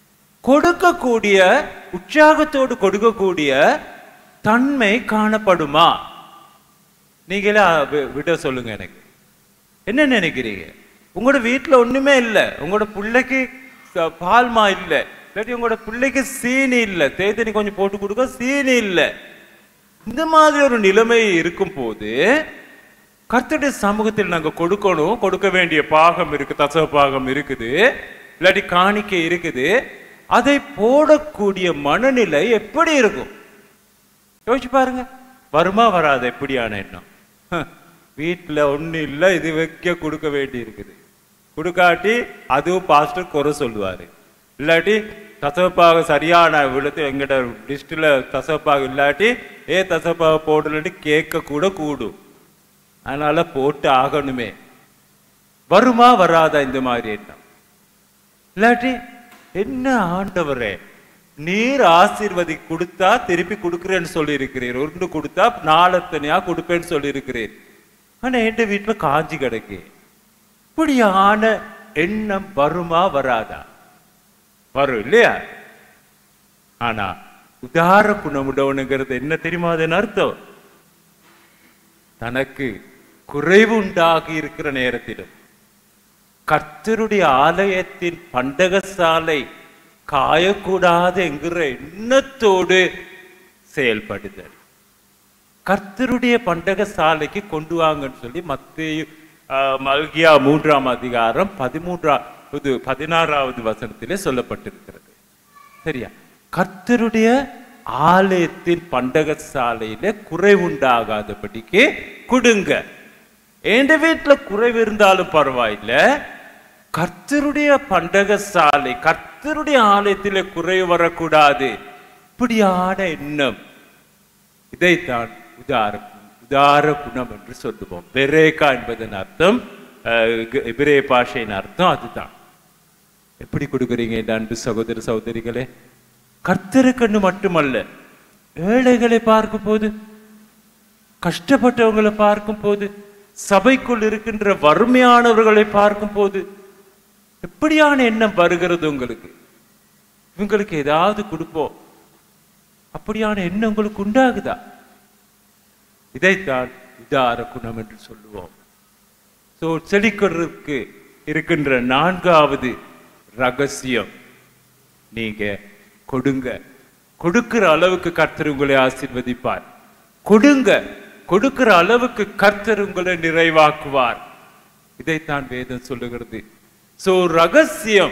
கொடுக்கக்கூடிய உற்சாகத்தோடு கொடுக்கக்கூடிய தன்மை காணப்படுமா நீங்களே வி- விட சொல்லுங்க எனக்கு என்ன நினைக்கிறீங்க உங்களோட வீட்டுல ஒண்ணுமே இல்ல உங்களோட பிள்ளைக்கு ச- பால்மா இல்ல இல்லாட்டி உங்களோட பிள்ளைக்கு சீனி இல்ல தேத்தனி கொஞ்சம் போட்டு கொடுக்க சீனி இல்ல இந்த மாதிரி ஒரு நிலைமை இருக்கும் போது கர்த்தருடைய சமூகத்தில் நாங்க கொடுக்கணும் கொடுக்க வேண்டிய பாகம் இருக்கு தசவ பாகம் இருக்குது இல்லாட்டி காணிக்கை இருக்குது அதை போடக்கூடிய மனநிலை எப்படி இருக்கும் யோசிச்சு பாருங்க வருமா வராது எப்படியான எண்ணம் ஹ, வீட்டுல ஒண்ணு இல்ல இது வைக்க கொடுக்க வேண்டி இருக்குது கொடுக்காட்டி அதுவும் பாஸ்டர் குறை சொல்லுவாரு இல்லாட்டி தசவப்பாக சரியான விழுத்து எங்கிட்ட லிஸ்ட்ல தசவப்பாக இல்லாட்டி ஏ தசவப்பாக போடலன்னு கேட்க கூட கூடும் அதனால போட்டு ஆகணுமே வருமா வராதா இந்த மாதிரி எண்ணம் இல்லாட்டி என்ன ஆண்டவரே நீர் ஆசீர்வதி கொடுத்தா திருப்பி கொடுக்கிறேன்னு சொல்லி இருக்கிறீர் ஒன்று கொடுத்தா நாளத்தனையா கொடுப்பேன்னு சொல்லி இருக்கிறீர் ஆனா என் வீட்டுல காஞ்சி கிடக்கு இப்படியான எண்ணம் வருமா வராதா வரும் இல்லையா ஆனா உதார குணமுடவனுங்கிறது என்ன தெரியுமா அதன் அர்த்தம் தனக்கு குறைவு உண்டாகி இருக்கிற நேரத்திலும் கர்த்தருடைய ஆலயத்தின் பண்டகசாலை காயக்கூடாது என்கிற எண்ணத்தோடு செயல்படுதல் கர்த்தருடைய பண்டகசாலைக்கு கொண்டு வாங்கன்னு சொல்லி மத்தேயு ஆஹ், மல்கியா மூன்றாம் அதிகாரம் பதிமூன்றாவது பதினாறாவது வசனத்திலே சொல்லப்பட்டிருக்கிறது சரியா கர்த்தருடைய ஆலயத்தின் பண்டகசாலையில குறைவுண்டாகாதபடிக்கு கொடுங்க எந்த வீட்டுல குறைவு இருந்தாலும் பரவாயில்ல கர்த்தருடைய பண்டகசாலை கர்த்தருடைய ஆலயத்திலே குறைவு வரக்கூடாது இப்படியான எண்ணம் இதைத்தான் உதார உதார குணம் என்று சொல்லுவோம் பெரேகா என்பதன் அர்த்தம் அஹ், எபிரேய பாஷையின் அர்த்தம் அதுதான் எப்படி கொடுக்குறீங்க இந்த அன்பு சகோதர சகோதரிகளே கர்த்தருக்கண்ணு மட்டுமல்ல ஏழைகளை பார்க்கும் போது கஷ்டப்பட்டவங்களை பார்க்கும் போது சபைக்குள் இருக்கின்ற வறுமையானவர்களை பார்க்கும் போது எப்படியான எண்ணம் வருகிறது உங்களுக்கு இவங்களுக்கு ஏதாவது கொடுப்போம் அப்படியான எண்ணம் உங்களுக்கு உண்டாகுதா இதைத்தான் உதார குணம் என்று சொல்லுவோம் சோ செழிக்கிறதுக்கு இருக்கின்ற நான்காவது ரகசியம் நீங்க கொடுங்க கொடுக்கிற அளவுக்கு கர்த்தர் உங்களை ஆசீர்வதிப்பார் கொடுங்க கொடுக்கிற அளவுக்கு கர்த்தர் உங்களை நிறைவாக்குவார் இதைத்தான் வேதம் சொல்லுகிறது சோ ரகசியம்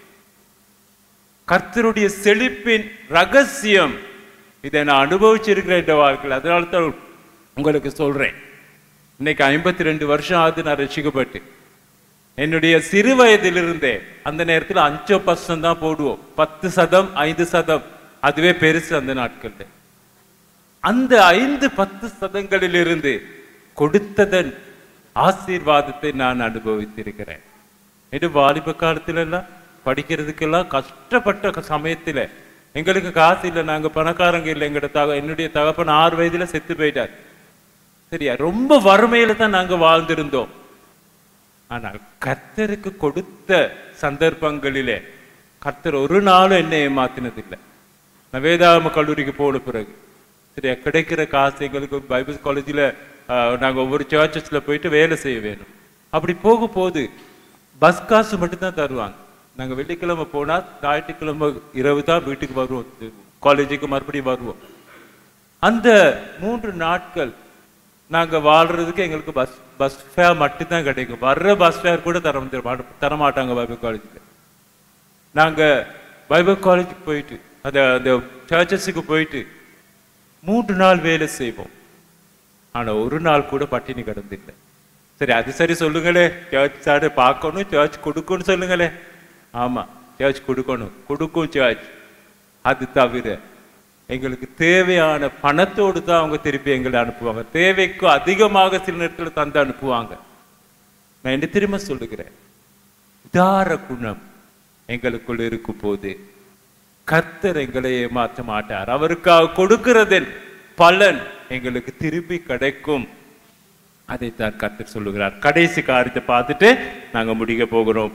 கர்த்தருடைய செழிப்பின் ரகசியம் இதை நான் அனுபவிச்சிருக்கிறேன் இந்த வாழ்க்கையில் அதனால தான் உங்களுக்கு சொல்றேன் இன்னைக்கு ஐம்பத்தி ரெண்டு வருஷம் ஆகுது நான் ரசிக்கப்பட்டு என்னுடைய சிறு வயதிலிருந்தே அந்த நேரத்தில் அஞ்சோ பர்சன்ட் தான் போடுவோம் பத்து சதம் ஐந்து சதம் அதுவே பெருசு அந்த நாட்கள்ல அந்த ஐந்து பத்து சதங்களிலிருந்து கொடுத்ததன் ஆசீர்வாதத்தை நான் அனுபவித்திருக்கிறேன் இது வாலிப காலத்துல எல்லாம் படிக்கிறதுக்கெல்லாம் கஷ்டப்பட்ட க- சமயத்துல எங்களுக்கு காசு இல்லை நாங்க பணக்காரங்க இல்லை எங்கட தக என்னுடைய தகப்பன் ஆறு வயதுல செத்து போயிட்டார் சரியா ரொம்ப வறுமையில தான் நாங்க வாழ்ந்திருந்தோம் ஆனால் கர்த்தருக்கு கொடுத்த சந்தர்ப்பங்களிலே கர்த்தர் ஒரு நாளும் என்னை ஏமாத்தினதில்லை நான் வேதாகம கல்லூரிக்கு போன பிறகு சரியா கிடைக்கிற காசு எங்களுக்கு பைபிள் காலேஜில் நாங்கள் ஒவ்வொரு சர்ச்சஸில் போயிட்டு வேலை செய்ய வேணும் அப்படி போக போது பஸ் காசு மட்டும்தான் தருவாங்க நாங்கள் வெள்ளிக்கிழமை போனால் ஞாயிற்றுக்கிழமை இரவு தான் வீட்டுக்கு வருவோம் காலேஜுக்கு மறுபடியும் வருவோம் அந்த மூன்று நாட்கள் நாங்க வாழ்றதுக்கு எங்களுக்கு பஸ் பஸ் ஃபேர் மட்டும்தான் கிடைக்கும் வர்ற பஸ் ஃபேர் கூட தர மாட்ட- தர மாட்டாங்க பைபிள் காலேஜுக்கு நாங்க பைபிள் காலேஜுக்கு போயிட்டு அந்த அந்த சர்ச்சஸுக்கு போயிட்டு மூன்று நாள் வேலை செய்வோம் ஆனா ஒரு நாள் கூட பட்டினி கிடந்தில்லை சரி அது சரி சொல்லுங்களே சர்ச் சாடு பார்க்கணும் சர்ச் கொடுக்கணும் சொல்லுங்களே ஆமா சர்ச் கொடுக்கணும் கொடுக்கும் சர்ச் அது தவிர எங்களுக்கு தேவையான பணத்தோடு தான் அவங்க திருப்பி எங்களை அனுப்புவாங்க தேவைக்கு அதிகமாக சில நேரத்தில் தந்து அனுப்புவாங்க நான் என்ன திரும்ப சொல்லுகிறேன் உதார குணம் எங்களுக்குள் இருக்கும் போது கர்த்தர் எங்களை ஏமாற்ற மாட்டார் அவருக்காக கொடுக்கிறதில் பலன் எங்களுக்கு திருப்பி கிடைக்கும் அதைத்தான் கர்த்தர் சொல்லுகிறார் கடைசி காரியத்தை பார்த்துட்டு நாங்க முடிக்க போகிறோம்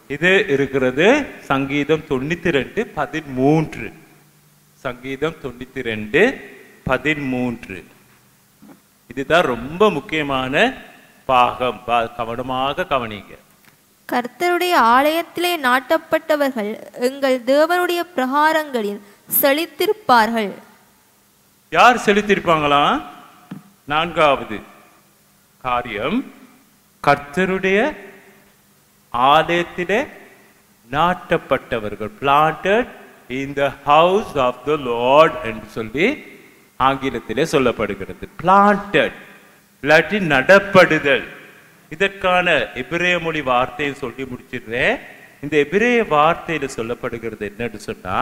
இது இருக்கிறது சங்கீதம் தொண்ணூத்தி ரெண்டு பதிமூன்று சங்கீதம் தொண்ணூத்தி ரெண்டு பதிமூன்று இதுதான் ரொம்ப முக்கியமான பாகம் பா- கவனமாக கவனிங்க கர்த்தருடைய ஆலயத்திலே நாட்டப்பட்டவர்கள் எங்கள் தேவனுடைய பிரகாரங்களில் செழித்திருப்பார்கள் யார் செலுத்திருப்பாங்களா நான்காவது காரியம் கர்த்தருடைய ஆலயத்திலே நாட்டப்பட்டவர்கள் planted in the house of the Lord என்று சொல்லி ஆங்கிலத்திலே சொல்லப்படுகிறது பிளான்டட் இல்லாட்டி நடப்படுதல் இதற்கான எபிரேய மொழி வார்த்தையை சொல்லி முடிச்சிடுறேன் இந்த எபிரேய வார்த்தையில சொல்லப்படுகிறது என்னன்னு சொன்னா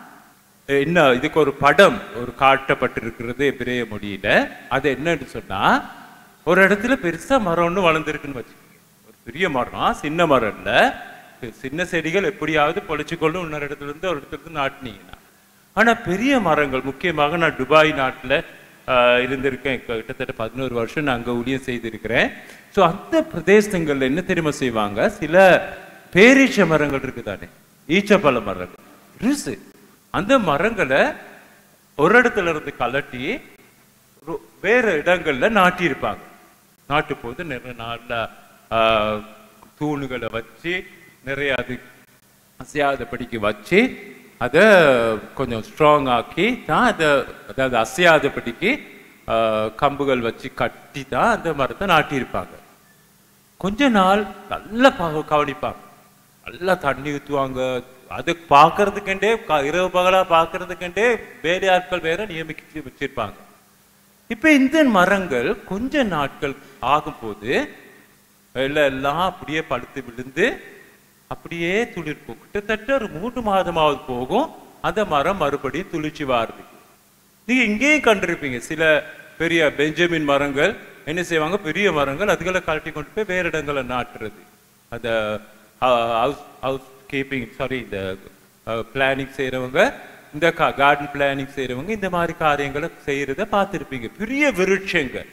என்ன இதுக்கு ஒரு படம் ஒரு காட்டப்பட்டிருக்கிறது எபிரேய மொழியில அது என்னன்னு சொன்னா ஒரு இடத்துல பெருசா மரம் ஒண்ணு வளர்ந்துருக்குன்னு வச்சுக்கோங்க ஒரு பெரிய மரம் சின்ன மரம் இல்ல சின்ன செடிகள் எப்படியாவது பொழைச்சிக்கொள்ளும் இன்னொரு இடத்துல இருந்து ஒரு இடத்துல இருந்து நாட்டினீங்கன்னா ஆனா பெரிய மரங்கள் முக்கியமாக நான் துபாய் நாட்டுல ஆஹ், இருந்திருக்கேன் இப்ப கிட்டத்தட்ட பதினோரு வருஷம் நான் அங்க ஊழியம் செய்திருக்கிறேன் ஸோ அந்த பிரதேசங்கள்ல என்ன தெரியுமா செய்வாங்க சில பேரீச்ச மரங்கள் இருக்குதானே ஈச்சப்பழ மரங்கள் பெருசு அந்த மரங்களை ஒரு இடத்துல இருந்து கலட்டி ஒரு வேற இடங்கள்ல நாட்டியிருப்பாங்க நாட்டு போது நிறைய நல்ல ஆஹ், தூணுகளை வச்சு நிறைய அது அசையாதபடிக்கு வச்சு அதை கொஞ்சம் ஸ்ட்ராங் ஆக்கி தான் அதை அதாவது அசையாதபடிக்கு ஆஹ், கம்புகள் வச்சு கட்டி தான் அந்த மரத்தை நாட்டியிருப்பாங்க கொஞ்ச நாள் நல்லா பா- கவனிப்பாங்க நல்லா தண்ணி ஊற்றுவாங்க அது பார்க்கறதுக்கண்டே க- இரவு பகலா பார்க்கறதுக்கண்டே வேலையாட்கள் வேற நியமிச்சு வச்சிருப்பாங்க இப்ப இந்த மரங்கள் கொஞ்ச நாட்கள் ஆகும்போது எல்லாம் எல்லாம் அப்படியே படுத்து விழுந்து அப்படியே துளிர்க்கும் கிட்டத்தட்ட ஒரு மூன்று மாதமாவது போகும் அந்த மரம் மறுபடியும் துளிர்ச்சி வாருது நீங்க இங்கேயும் கண்டிருப்பீங்க சில பெரிய பெஞ்சமின் மரங்கள் என்ன செய்வாங்க பெரிய மரங்கள் அதுகளை கழட்டி கொண்டு போய் வேற இடங்களை நாட்டுறது அந்த ஹவுஸ் ஹவுஸ் கீப்பிங் சாரி இந்த பிளானிங் செய்யறவங்க இந்த கார்டன் பிளானிங் செய்யறவங்க இந்த மாதிரி காரியங்களை செய்யறத பார்த்திருப்பீங்க பெரிய விருட்சங்கள்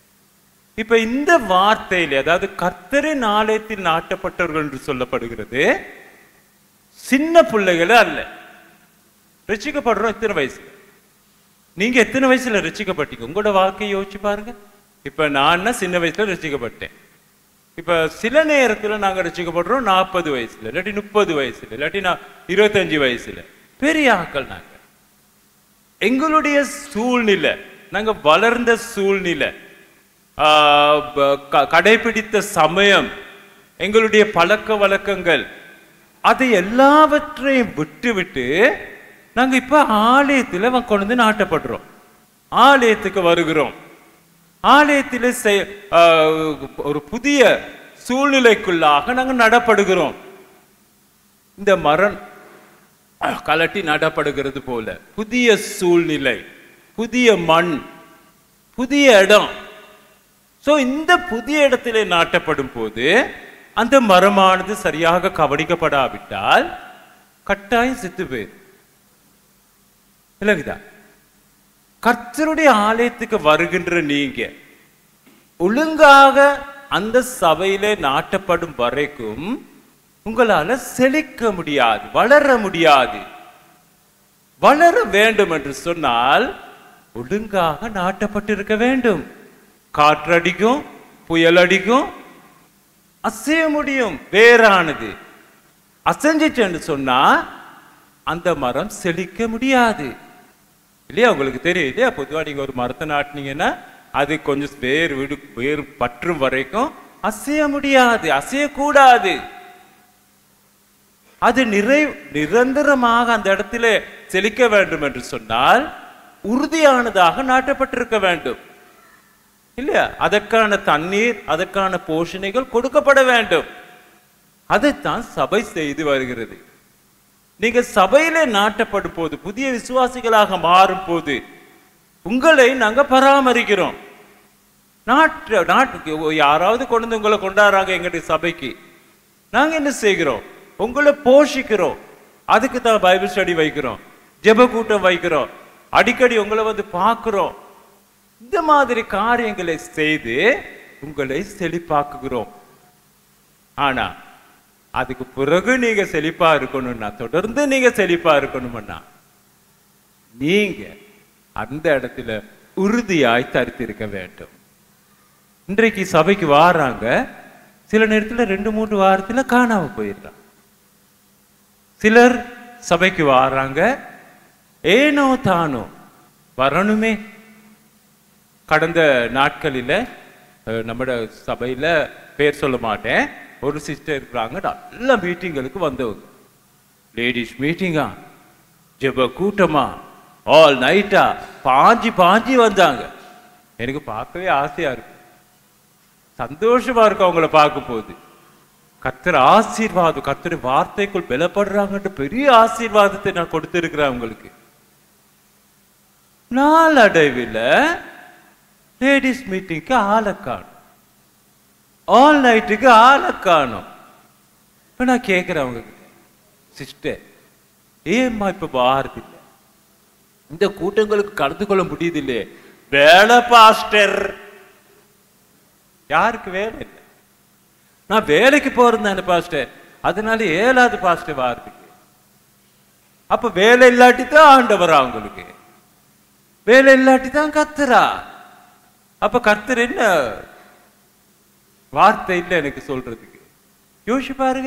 இப்ப இந்த வார்த்தையில அதாவது கர்த்தரின் ஆலயத்தில் நாட்டப்பட்டவர்கள் என்று சொல்லப்படுகிறது சின்ன பிள்ளைகளே அல்ல ரசிக்கப்படுறோம் எத்தனை வயசுல நீங்க எத்தனை வயசுல ரசிக்கப்பட்டீங்க உங்களோட வாழ்க்கையை யோசிச்சு பாருங்க இப்ப நான் சின்ன வயசுல ரசிக்கப்பட்டேன் இப்ப சில நேரத்துல நாங்க ரசிக்கப்படுறோம் நாற்பது வயசுல இல்லாட்டி முப்பது வயசுல இல்லாட்டி நான் இருபத்தஞ்சு வயசுல பெரிய ஆட்கள் நாங்க எங்களுடைய சூழ்நிலை நாங்க வளர்ந்த சூழ்நிலை ஆஹ் ப- க- கடைபிடித்த சமயம் எங்களுடைய பழக்க வழக்கங்கள் அதை எல்லாவற்றையும் விட்டு விட்டு நாங்க இப்ப ஆலயத்துல வ- கொண்டு வந்து நாட்டப்படுறோம் ஆலயத்துக்கு வருகிறோம் ஆலயத்திலே செய்- ஆஹ் ஒரு புதிய சூழ்நிலைக்குள்ளாக நாங்க நடப்படுகிறோம் இந்த மரம் கலட்டி நடப்படுகிறது போல புதிய சூழ்நிலை புதிய மண் புதிய இடம் சோ இந்த புதிய இடத்திலே நாட்டப்படும் போது அந்த மரமானது சரியாக கவனிக்கப்படாவிட்டால் கட்டாயம் செத்து போயிரும் விளங்குதா கர்த்தருடைய ஆலயத்துக்கு வருகின்ற நீங்க ஒழுங்காக அந்த சபையிலே நாட்டப்படும் வரைக்கும் உங்களால செழிக்க முடியாது வளர முடியாது வளர வேண்டும் என்று சொன்னால் ஒழுங்காக நாட்டப்பட்டிருக்க வேண்டும் காற்றடிக்கும் புயல் அடிக்கும் அசைய முடியும் வேறானது அசைஞ்சிச்சுன்னு சொன்னா அந்த மரம் செழிக்க முடியாது இல்லையா உங்களுக்கு தெரியும் இல்லையா பொதுவா நீங்க ஒரு மரத்தை நாட்டினீங்கன்னா அது கொஞ்சம் வேர் விடு வேர் பற்றும் வரைக்கும் அசைய முடியாது அசையக்கூடாது அது நிறை நிரந்தரமாக அந்த இடத்துல செழிக்க வேண்டும் என்று சொன்னால் உறுதியானதாக நாட்டப்பட்டிருக்க வேண்டும் இல்லையா அதற்கான தண்ணீர் அதற்கான போஷணைகள் கொடுக்கப்பட வேண்டும் அதைத்தான் சபை செய்து வருகிறது நீங்க சபையிலே நாட்டப்படும் போது புதிய விசுவாசிகளாக மாறும் போது உங்களை நாங்க பராமரிக்கிறோம் நாட்டு நாட்டுக்கு யாராவது கொண்டு வந்து உங்களை கொண்டாடுறாங்க எங்களுடைய சபைக்கு நாங்க என்ன செய்கிறோம் உங்களை போஷிக்கிறோம் அதுக்கு தான் பைபிள் ஸ்டடி வைக்கிறோம் ஜெப கூட்டம் வைக்கிறோம் அடிக்கடி உங்களை வந்து பார்க்கிறோம் இந்த மாதிரி காரியங்களை செய்து உங்களை செழிப்பாக்குகிறோம் ஆனா அதுக்கு பிறகு நீங்க செழிப்பா இருக்கணும்னா தொடர்ந்து நீங்க செழிப்பா இருக்கணும்னா நீங்க அந்த இடத்துல உறுதியாய் தரித்திருக்க வேண்டும் இன்றைக்கு சபைக்கு வாராங்க சில நேரத்துல ரெண்டு மூன்று வாரத்துல காணாம போயிடுறாங்க சிலர் சபைக்கு வாராங்க ஏனோ தானோ வரணுமே கடந்த நாட்களில அஹ், நம்மட சபையில பேர் சொல்ல மாட்டேன் ஒரு சிஸ்டர் இருக்கிறாங்க நல்ல மீட்டிங்களுக்கு வந்தவங்க லேடிஸ் மீட்டிங்கா ஜெப கூட்டமா ஆல் நைட்டா பாஞ்சி பாஞ்சி வந்தாங்க எனக்கு பார்க்கவே ஆசையா இருக்கு சந்தோஷமா இருக்கு அவங்கள பார்க்கும் போது கர்த்தர் ஆசீர்வாதம் கர்த்தர் வார்த்தைக்குள் பலப்படுறாங்கன்ற பெரிய ஆசீர்வாதத்தை நான் கொடுத்திருக்கிறேன் அவங்களுக்கு நாளடைவில் லேடிஸ் மீட்டிங்க்கு ஆளை காணும் ஆல் நைட்டுக்கு ஆளை காணும் இப்ப நான் கேட்கிறேன் அவங்க சிஸ்டர் ஏம்மா இப்ப வாரதில்லை இந்த கூட்டங்களுக்கு கலந்து கொள்ள முடியுது இல்லையே வேலை பாஸ்டர் யாருக்கு வேலை இல்லை நான் வேலைக்கு போறேன் பாஸ்டர் அதனால ஏழாவது பாஸ்டர் வாரத்துக்கு அப்ப வேலை இல்லாட்டி தான் ஆண்டவரா உங்களுக்கு வேலை இல்லாட்டி தான் கத்துறா அப்ப கர்த்தர் என்ன வார்த்தை இல்லை எனக்கு சொல்றதுக்கு யோசிச்சு பாருங்க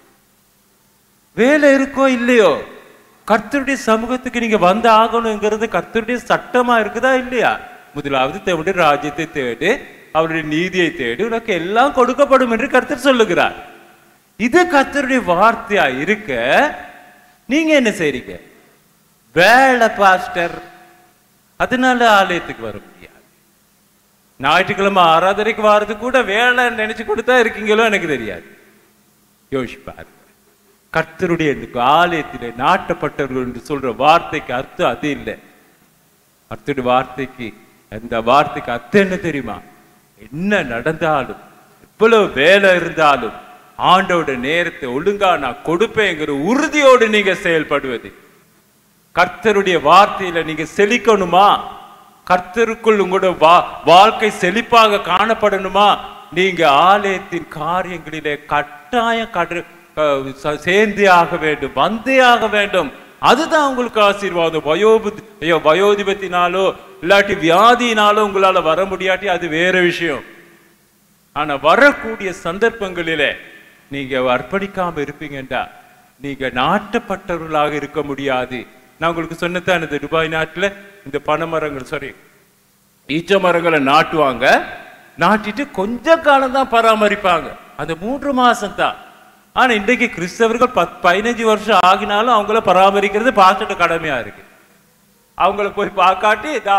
வேலை இருக்கோ இல்லையோ கர்த்தருடைய சமூகத்துக்கு நீங்க வந்து ஆகணுங்கிறது கர்த்தருடைய சட்டமா இருக்குதா இல்லையா முதலாவது தேவனுடைய ராஜ்யத்தை தேடு அவருடைய நீதியை தேடு உனக்கு எல்லாம் கொடுக்கப்படும் என்று கர்த்தர் சொல்லுகிறார் இது கர்த்தருடைய வார்த்தையா இருக்க நீங்க என்ன செய்றீங்க வேலை பாஸ்டர் அதனால ஆலயத்துக்கு வர முடியாது ஞாயிற்றுக்கிழமை ஆராதனைக்கு வர்றது கூட வேலை நினைச்சு கொடுத்தா இருக்கீங்களோ எனக்கு தெரியாது யோசிப்பாரு கர்த்தருடைய இந்த ஆலயத்திலே நாட்டப்பட்டவர்கள் என்று சொல்ற வார்த்தைக்கு அர்த்தம் அது இல்லை கர்த்தருடைய வார்த்தைக்கு அந்த வார்த்தைக்கு அர்த்தம் என்ன தெரியுமா என்ன நடந்தாலும் எவ்வளவு வேலை இருந்தாலும் ஆண்டோட நேரத்தை ஒழுங்கா நான் கொடுப்பேங்கிற உறுதியோடு நீங்க செயல்படுவது கர்த்தருடைய வார்த்தையில நீங்க செழிக்கணுமா கர்த்தருக்குள் உங்களோட வா வாழ்க்கை செழிப்பாக காணப்படணுமா நீங்க ஆலயத்தின் காரியங்களிலே கட்டாயம் கடு அஹ் ச- சேர்ந்தே ஆக வேண்டும் வந்தே ஆக வேண்டும் அதுதான் உங்களுக்கு ஆசீர்வாதம் வயோபுத் ஐயோ வயோதிபத்தினாலோ இல்லாட்டி வியாதியினாலோ உங்களால வர முடியாட்டி அது வேற விஷயம் ஆனா வரக்கூடிய சந்தர்ப்பங்களிலே நீங்க அர்ப்பணிக்காம இருப்பீங்கன்றா நீங்க நாட்டப்பட்டவர்களாக இருக்க முடியாது நான் உங்களுக்கு சொன்னதான் இந்த துபாய் நாட்டுல இந்த பனைமரங்கள் சாரி ஈச்ச மரங்களை நாட்டுவாங்க நாட்டிட்டு கொஞ்ச காலம் தான் பராமரிப்பாங்க அந்த மூன்று மாசம் தான் ஆனா இன்றைக்கு கிறிஸ்தவர்கள் பத் பதினஞ்சு வருஷம் ஆகினாலும் அவங்கள பராமரிக்கிறது பாஸ்டோட கடமையா இருக்கு அவங்கள போய் பார்க்காட்டி இதா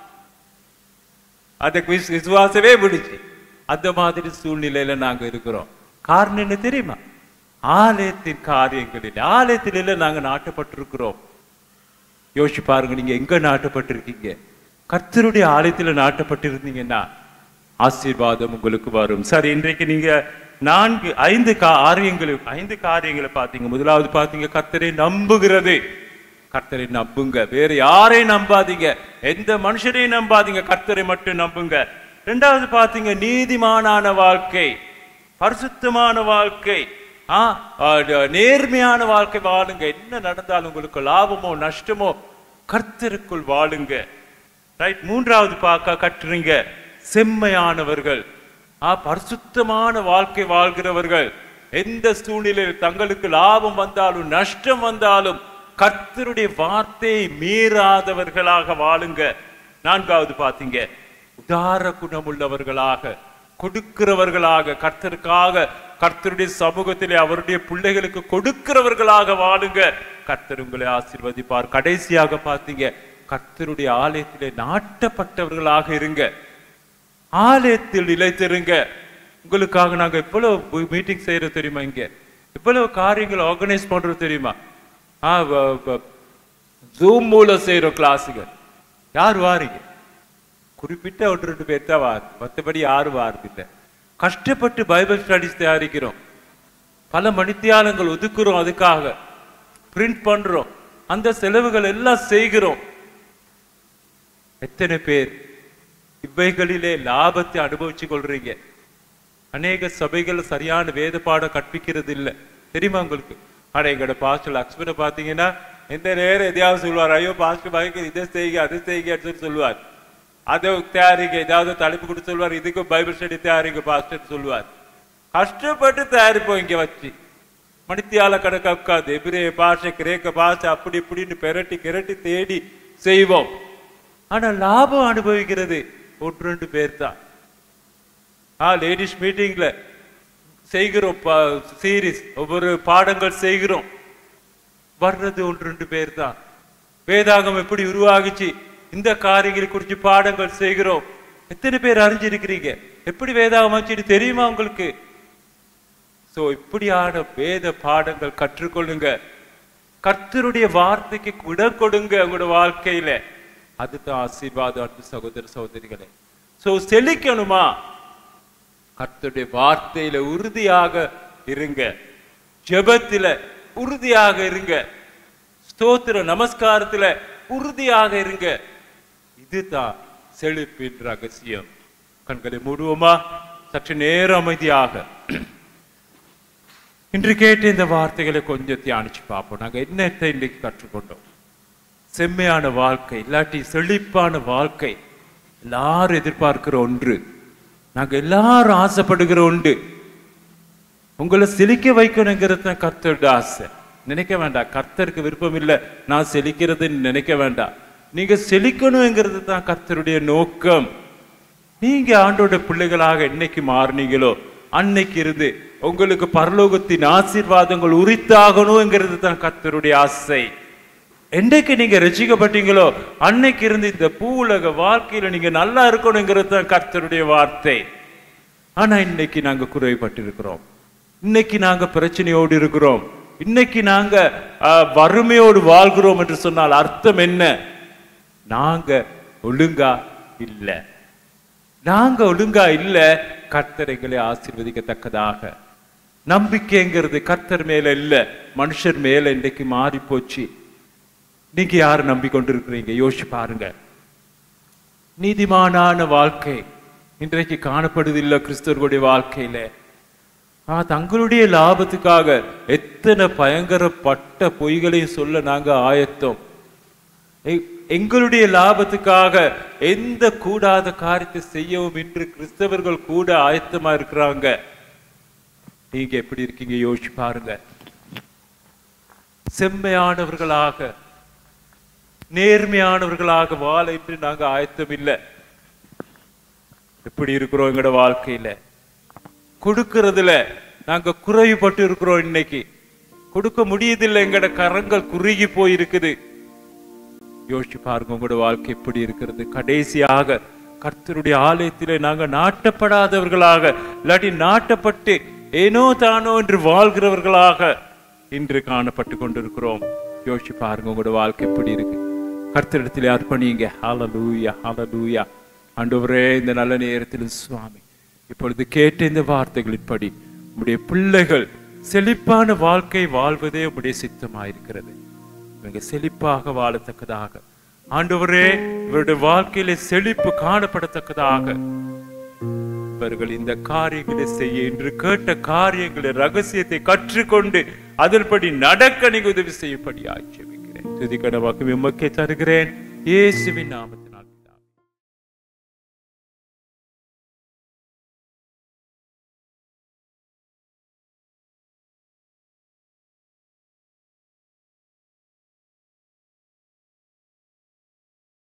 அந்த விஸ்- விசுவாசமே முடிச்சு அந்த மாதிரி சூழ்நிலையில நாங்க இருக்கிறோம் காரணம் என்ன தெரியுமா ஆலயத்தின் காரியங்களில் ஆலயத்தில நாங்க நாட்டப்பட்டிருக்கிறோம் யோசிச்சு பாருங்க நீங்க எங்க நாட்டப்பட்டிருக்கீங்க கர்த்தருடைய ஆலயத்துல நாட்டப்பட்டிருந்தீங்கன்னா ஆசீர்வாதம் உங்களுக்கு வரும் சரி இன்றைக்கு நீங்க நான்கு ஐந்து கா காரியங்களை ஐந்து காரியங்களை பார்த்தீங்க முதலாவது பார்த்தீங்க கர்த்தரை நம்புகிறது கர்த்தரை நம்புங்க வேற யாரையும் நம்பாதீங்க எந்த மனுஷரையும் நம்பாதீங்க கர்த்தரை மட்டும் நம்புங்க ரெண்டாவது பார்த்தீங்க நீதிமானான வாழ்க்கை பரிசுத்தமான வாழ்க்கை ஆ, ஆ, ட- நேர்மையான வாழ்க்கை வாழுங்க என்ன நடந்தாலும் உங்களுக்கு லாபமோ நஷ்டமோ கர்த்தருக்குள் வாழுங்க ரைட் மூன்றாவது பார்க்க கட்டுறீங்க செம்மையானவர்கள் ஆ பரிசுத்தமான வாழ்க்கை வாழ்கிறவர்கள் எந்த சூழ்நிலையில் தங்களுக்கு லாபம் வந்தாலும் நஷ்டம் வந்தாலும் கர்த்தருடைய வார்த்தையை மீறாதவர்களாக வாழுங்க நான்காவது பாத்தீங்க உதார குணமுள்ளவர்களாக கொடுக்கிறவர்களாக கர்த்தருக்காக கர்த்தருடைய சமூகத்திலே அவருடைய பிள்ளைகளுக்கு கொடுக்கிறவர்களாக வாழுங்க கர்த்தர் உங்களை ஆசீர்வதிப்பார் கடைசியாக பார்த்தீங்க கர்த்தருடைய ஆலயத்திலே நாட்டப்பட்டவர்களாக இருங்க ஆலயத்தில் நிலைத்திருங்க உங்களுக்காக நாங்க எவ்வளவு மீட்டிங் செய்யறோம் தெரியுமா இங்க எவ்வளவு காரியங்கள் ஆர்கனைஸ் பண்றோம் தெரியுமா ஆ ஜூம் மூலம் செய்யறோம் கிளாஸுகள் யார் வாரீங்க குறிப்பிட்ட ஒன்று ரெண்டு பேர் தான் வாரு மற்றபடி யாரும் வாரதில்லை கஷ்டப்பட்டு பைபிள் ஸ்டடிஸ் தயாரிக்கிறோம் பல மணித்தியாலங்கள் ஒதுக்குறோம் அதுக்காக பிரிண்ட் பண்றோம் அந்த செலவுகள் எல்லாம் செய்கிறோம் எத்தனை பேர் இவைகளிலே லாபத்தை அனுபவிச்சு கொள்றீங்க அநேக சபைகள் சரியான வேத பாடம் கற்பிக்கிறது இல்லை தெரியுமா உங்களுக்கு ஆனா எங்களோட பாஸ்டர் லக்ஷ்மண பாத்தீங்கன்னா எந்த நேரம் எதையாவது சொல்லுவார் ஐயோ பாஸ்டர் பயங்கர இதை செய்யுங்க அதை செய்யுங்க சொல்லி சொல்லுவார் அதை தயாரிங்க ஏதாவது தலைப்பு கொடுத்து சொல்லுவார் இதுக்கு பைபிள் ஸ்டடி தயாரிங்க பாஸ்டர் சொல்லுவார் கஷ்டப்பட்டு தயாரிப்போம் இங்க வச்சு மணித்தியால கணக்கா உட்காந்து எபிரே பாஷை கிரேக்க பாஷை அப்படி இப்படின்னு பெரட்டி கிரட்டி தேடி செய்வோம் ஆனா லாபம் அனுபவிக்கிறது ஒன்று ரெண்டு பேர் தான் ஆ லேடிஸ் மீட்டிங்ல செய்கிறோம் சீரிஸ் ஒவ்வொரு பாடங்கள் செய்கிறோம் வர்றது ஒன்று ரெண்டு பேர் தான் வேதாகம் எப்படி உருவாகிச்சு இந்த காரியங்களை குறித்து பாடங்கள் செய்கிறோம் எத்தனை பேர் அறிஞ்சிருக்கிறீங்க எப்படி வேதாகம் வச்சுட்டு தெரியுமா உங்களுக்கு சோ இப்படியான வேத பாடங்கள் கற்றுக்கொள்ளுங்க கர்த்தருடைய வார்த்தைக்கு இடம் கொடுங்க உங்களோட வாழ்க்கையில அதுதான் ஆசீர்வாதம் அன்பு சகோதர சகோதரிகளே சோ செழிக்கணுமா கர்த்தருடைய வார்த்தையில உறுதியாக இருங்க ஜெபத்தில உறுதியாக இருங்க ஸ்தோத்திர நமஸ்காரத்துல உறுதியாக இருங்க இதுதான் செழிப்பின் ரகசியம் கண்களை மூடுவோமா சற்று நேரம் அமைதியாக இன்று கேட்ட இந்த வார்த்தைகளை கொஞ்சம் தியானிச்சு பார்ப்போம் நாங்க என்னத்தை இன்னைக்கு கற்றுக்கொண்டோம் செம்மையான வாழ்க்கை இல்லாட்டி செழிப்பான வாழ்க்கை எல்லாரும் எதிர்பார்க்கிற ஒன்று நாங்க எல்லாரும் ஆசைப்படுகிற ஒன்று உங்களை செழிக்க வைக்கணுங்கிறது தான் கர்த்தருடைய ஆசை நினைக்க வேண்டாம் கர்த்தருக்கு விருப்பம் இல்லை நான் செழிக்கிறதுன்னு நினைக்க வேண்டாம் நீங்க செழிக்கணுங்கிறது தான் கர்த்தருடைய நோக்கம் நீங்க ஆண்டோட பிள்ளைகளாக என்னைக்கு மாறினீங்களோ அன்னைக்கு இருந்து உங்களுக்கு பரலோகத்தின் ஆசீர்வாதங்கள் உரித்தாகணுங்கிறது தான் கர்த்தருடைய ஆசை என்னைக்கு நீங்க ரசிக்கப்பட்டீங்களோ அன்னைக்கு இருந்து இந்த பூவுலக வாழ்க்கையில நீங்க நல்லா இருக்கணுங்கிறது தான் கர்த்தருடைய வார்த்தை ஆனா இன்னைக்கு நாங்க குறைபட்டிருக்கிறோம் இன்னைக்கு நாங்க பிரச்சனையோடு இருக்கிறோம் இன்னைக்கு நாங்க ஆஹ், வறுமையோடு வாழ்கிறோம் என்று சொன்னால் அர்த்தம் என்ன நாங்க ஒழுங்கா இல்ல நாங்க ஒழுங்கா இல்ல கர்த்தர் எங்களை ஆசீர்வதிக்கத்தக்கதாக நம்பிக்கைங்கிறது கர்த்தர் மேல இல்ல மனுஷர் மேல இன்னைக்கு மாறி போச்சு நீங்க யார் நம்பிக்கொண்டிருக்கிறீங்க யோசிச்சு பாருங்க நீதிமானான வாழ்க்கை இன்றைக்கு காணப்படுவதில்லை கிறிஸ்தவர்களுடைய வாழ்க்கையில ஆ, தங்களுடைய லாபத்துக்காக எத்தனை பயங்கரப்பட்ட பொய்களையும் சொல்ல நாங்க ஆயத்தம் எ- எங்களுடைய லாபத்துக்காக எந்த கூடாத காரியத்தை செய்யவும் இன்று கிறிஸ்தவர்கள் கூட ஆயத்தமா இருக்கிறாங்க நீங்க எப்படி இருக்கீங்க யோசிச்சு பாருங்க செம்மையானவர்களாக நேர்மையானவர்களாக வாழ என்று நாங்க ஆயத்தம் இல்லை எப்படி இருக்கிறோம் எங்களோட வாழ்க்கையில கொடுக்கறதுல நாங்க குறைவுபட்டு இருக்கிறோம் இன்னைக்கு கொடுக்க முடியதில்லை எங்களோட கரங்கள் குறுகி போய் இருக்குது யோசிச்சு பாருங்க உங்களோட வாழ்க்கை எப்படி இருக்கிறது கடைசியாக கர்த்தருடைய ஆலயத்திலே நாங்க நாட்டப்படாதவர்களாக இல்லாட்டி நாட்டப்பட்டு ஏனோ தானோ என்று வாழ்கிறவர்களாக இன்று காணப்பட்டு கொண்டிருக்கிறோம் யோசிச்சு பாருங்க உங்களோட வாழ்க்கை எப்படி இருக்கு கர்த்தரிடத்திலே அர்ப்பணிங்க ஹalleluya ஹalleluya ஆண்டவரே இந்த நல்ல நேரத்தில் சுவாமி இப்பொழுது கேட்ட இந்த வார்த்தைகளின்படி உம்முடைய பிள்ளைகள் செழிப்பான வாழ்க்கை வாழ்வதே உம்முடைய சித்தமாயிருக்கிறது இவங்க செழிப்பாக வாழத்தக்கதாக ஆண்டவரே இவருடைய வாழ்க்கையில செழிப்பு காணப்படத்தக்கதாக இவர்கள் இந்த காரியங்களை செய்ய என்று கேட்ட காரியங்களை ரகசியத்தை கற்றுக்கொண்டு அதன்படி நடக்க நீங்க உதவி செய்யும்படி ஆட்சேபிக்கிறேன் துதிக்கடவாக்கு உமக்கே தருகிறேன் இயேசுவின் நாமத்தில்